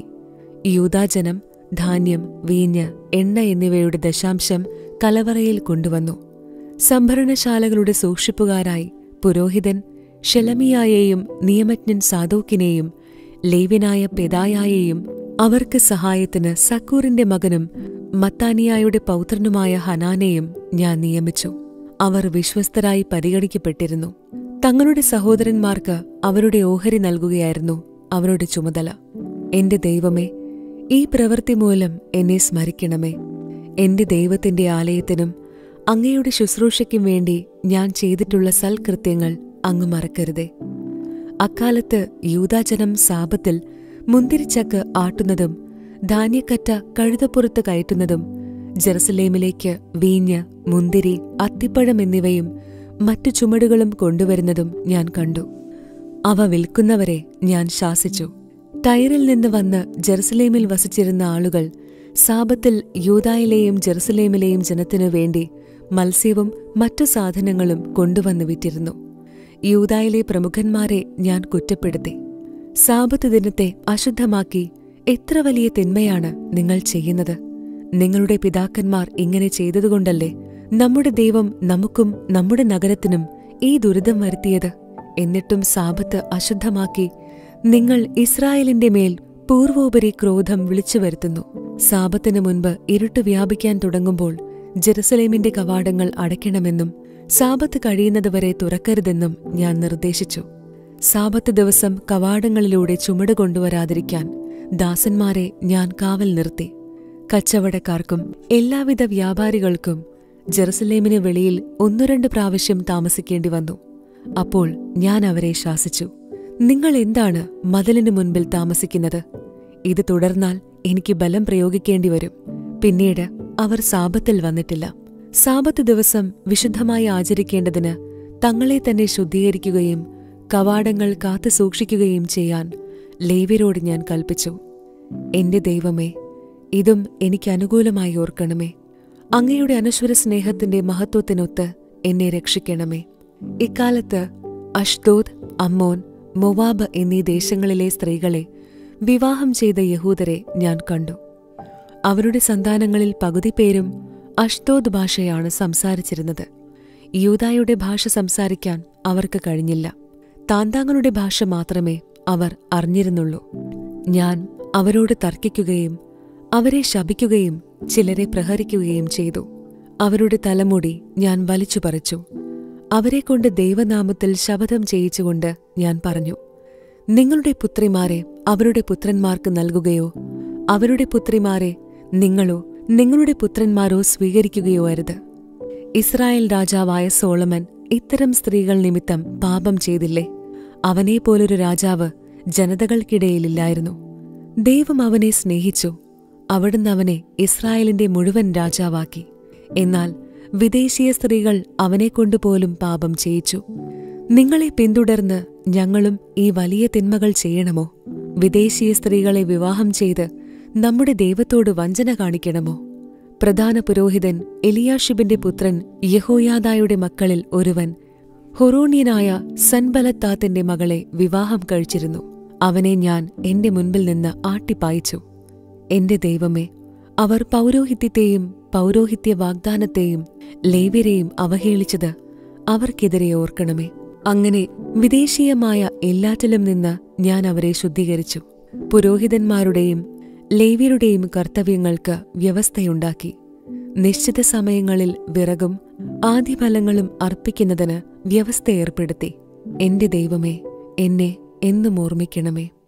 യൂതാജനം ധാന്യം വീഞ്ഞ് എണ്ണ എന്നിവയുടെ ദശാംശം കലവറയിൽ കൊണ്ടുവന്നു സംഭരണശാലകളുടെ സൂക്ഷിപ്പുകാരായി പുരോഹിതൻ ഷെലമിയായെയും നിയമജ്ഞൻ സാദോക്കിനെയും ലേവ്യനായ പെദായായെയും അവർക്ക് സഹായത്തിന് സക്കൂറിന്റെ മകനും മത്താനിയായുടെ പൗത്രനുമായ ഹനാനെയും ഞാൻ നിയമിച്ചു അവർ വിശ്വസ്തരായി പരിഗണിക്കപ്പെട്ടിരുന്നു തങ്ങളുടെ സഹോദരന്മാർക്ക് അവരുടെ ഓഹരി നൽകുകയായിരുന്നു അവരുടെ ചുമതല എന്റെ ദൈവമേ ഈ പ്രവൃത്തി മൂലം എന്നെ സ്മരിക്കണമേ എന്റെ ദൈവത്തിന്റെ ആലയത്തിനും അങ്ങയുടെ ശുശ്രൂഷയ്ക്കും വേണ്ടി ഞാൻ ചെയ്തിട്ടുള്ള സൽകൃത്യങ്ങൾ അങ്ങ് മറക്കരുതേ അക്കാലത്ത് യൂതാജനം സാപത്തിൽ മുന്തിരിച്ചക്ക് ആട്ടുന്നതും ധാന്യക്കറ്റ കഴുതപ്പുറത്ത് കയറ്റുന്നതും ജെറുസലേമിലേക്ക് വീഞ്ഞ് മുന്തിരി അത്തിപ്പഴം എന്നിവയും മറ്റു ചുമടുകളും കൊണ്ടുവരുന്നതും ഞാൻ കണ്ടു അവ വിൽക്കുന്നവരെ ഞാൻ ശാസിച്ചു ടൈറിൽ നിന്ന് വന്ന് ജെറുസലേമിൽ വസിച്ചിരുന്ന ആളുകൾ സാപത്തിൽ യൂതായിലെയും ജെറുസലേമിലെയും ജനത്തിനു വേണ്ടി മത്സ്യവും മറ്റു സാധനങ്ങളും കൊണ്ടുവന്ന് വിറ്റിരുന്നു യൂതായിലെ പ്രമുഖന്മാരെ ഞാൻ കുറ്റപ്പെടുത്തി സാപത്ത് ദിനത്തെ അശുദ്ധമാക്കി എത്ര വലിയ തിന്മയാണ് നിങ്ങൾ ചെയ്യുന്നത് നിങ്ങളുടെ പിതാക്കന്മാർ ഇങ്ങനെ ചെയ്തതുകൊണ്ടല്ലേ നമ്മുടെ ദൈവം നമുക്കും നമ്മുടെ നഗരത്തിനും ഈ ദുരിതം വരുത്തിയത് എന്നിട്ടും സാപത്ത് അശുദ്ധമാക്കി നിങ്ങൾ ഇസ്രായേലിന്റെ മേൽ പൂർവോപരി ക്രോധം വിളിച്ചു വരുത്തുന്നു സാപത്തിന് മുൻപ് ഇരുട്ട് വ്യാപിക്കാൻ തുടങ്ങുമ്പോൾ ജെറുസലേമിന്റെ കവാടങ്ങൾ അടയ്ക്കണമെന്നും സാപത്ത് കഴിയുന്നതുവരെ തുറക്കരുതെന്നും ഞാൻ നിർദ്ദേശിച്ചു സാപത്ത് ദിവസം കവാടങ്ങളിലൂടെ ചുമട് കൊണ്ടുവരാതിരിക്കാൻ ദാസന്മാരെ ഞാൻ കാവൽ നിർത്തി കച്ചവടക്കാർക്കും എല്ലാവിധ വ്യാപാരികൾക്കും ജെറുസലേമിന് വെളിയിൽ ഒന്നു രണ്ട് പ്രാവശ്യം താമസിക്കേണ്ടി വന്നു അപ്പോൾ ഞാൻ അവരെ ശാസിച്ചു നിങ്ങൾ എന്താണ് മതിലിന് മുൻപിൽ താമസിക്കുന്നത് ഇത് തുടർന്നാൽ എനിക്ക് ബലം പ്രയോഗിക്കേണ്ടി വരും പിന്നീട് അവർ സാപത്തിൽ വന്നിട്ടില്ല സാപത്ത് ദിവസം വിശുദ്ധമായി ആചരിക്കേണ്ടതിന് തങ്ങളെ തന്നെ ശുദ്ധീകരിക്കുകയും കവാടങ്ങൾ കാത്തു സൂക്ഷിക്കുകയും ചെയ്യാൻ ലേവ്യരോട് ഞാൻ കൽപ്പിച്ചു എന്റെ ദൈവമേ ഇതും എനിക്ക് അനുകൂലമായി ഓർക്കണമേ അങ്ങയുടെ അനശ്വര സ്നേഹത്തിന്റെ മഹത്വത്തിനൊത്ത് എന്നെ രക്ഷിക്കണമേ ഇക്കാലത്ത് അഷ്ദോദ് അമ്മോൻ മൊവാബ് എന്നീ ദേശങ്ങളിലെ സ്ത്രീകളെ വിവാഹം ചെയ്ത യഹൂദരെ ഞാൻ കണ്ടു അവരുടെ സന്താനങ്ങളിൽ പകുതി പേരും അഷ്ദോദ് ഭാഷയാണ് സംസാരിച്ചിരുന്നത് യൂതായുടെ ഭാഷ സംസാരിക്കാൻ അവർക്ക് കഴിഞ്ഞില്ല താന്താങ്ങളുടെ ഭാഷ മാത്രമേ അവർ അറിഞ്ഞിരുന്നുള്ളൂ ഞാൻ അവരോട് തർക്കിക്കുകയും അവരെ ശപിക്കുകയും ചിലരെ പ്രഹരിക്കുകയും ചെയ്തു അവരുടെ തലമുടി ഞാൻ വലിച്ചു പറിച്ചു അവരെക്കൊണ്ട് ദൈവനാമത്തിൽ ശപഥം ചെയ്യിച്ചുകൊണ്ട് ഞാൻ പറഞ്ഞു നിങ്ങളുടെ പുത്രിമാരെ അവരുടെ പുത്രന്മാർക്ക് നൽകുകയോ അവരുടെ പുത്രിമാരെ നിങ്ങളോ നിങ്ങളുടെ പുത്രന്മാരോ സ്വീകരിക്കുകയോ അരുത് ഇസ്രായേൽ രാജാവായ സോളമൻ ഇത്തരം സ്ത്രീകൾ നിമിത്തം പാപം ചെയ്തില്ലേ അവനെപ്പോലൊരു രാജാവ് ജനതകൾക്കിടയിലില്ലായിരുന്നു ദൈവം അവനെ സ്നേഹിച്ചു അവിടുന്ന് അവനെ ഇസ്രായേലിന്റെ മുഴുവൻ രാജാവാക്കി എന്നാൽ വിദേശീയ സ്ത്രീകൾ അവനെക്കൊണ്ടുപോലും പാപം ചെയ്യിച്ചു നിങ്ങളെ പിന്തുടർന്ന് ഞങ്ങളും ഈ വലിയ തിന്മകൾ ചെയ്യണമോ വിദേശീയ സ്ത്രീകളെ വിവാഹം ചെയ്ത് നമ്മുടെ ദൈവത്തോട് വഞ്ചന കാണിക്കണമോ പ്രധാന പുരോഹിതൻ എലിയാഷിബിന്റെ പുത്രൻ യഹോയാദായുടെ മക്കളിൽ ഒരുവൻ ഹൊറോണ്യനായ സൻബലത്താത്തിന്റെ മകളെ വിവാഹം കഴിച്ചിരുന്നു അവനെ ഞാൻ എന്റെ മുൻപിൽ നിന്ന് ആട്ടിപ്പായിച്ചു എന്റെ ദൈവമേ അവർ പൗരോഹിത്യത്തെയും പൗരോഹിത്യ വാഗ്ദാനത്തെയും ലേവ്യരെയും അവഹേളിച്ചത് അവർക്കെതിരെ ഓർക്കണമേ അങ്ങനെ വിദേശീയമായ എല്ലാറ്റിലും നിന്ന് ഞാൻ അവരെ ശുദ്ധീകരിച്ചു പുരോഹിതന്മാരുടെയും ലേവ്യരുടെയും കർത്തവ്യങ്ങൾക്ക് വ്യവസ്ഥയുണ്ടാക്കി നിശ്ചിത സമയങ്ങളിൽ വിറകും ആദ്യഫലങ്ങളും അർപ്പിക്കുന്നതിന് വ്യവസ്ഥ ഏർപ്പെടുത്തി എന്റെ ദൈവമേ എന്നെ എന്നും ഓർമ്മിക്കണമേ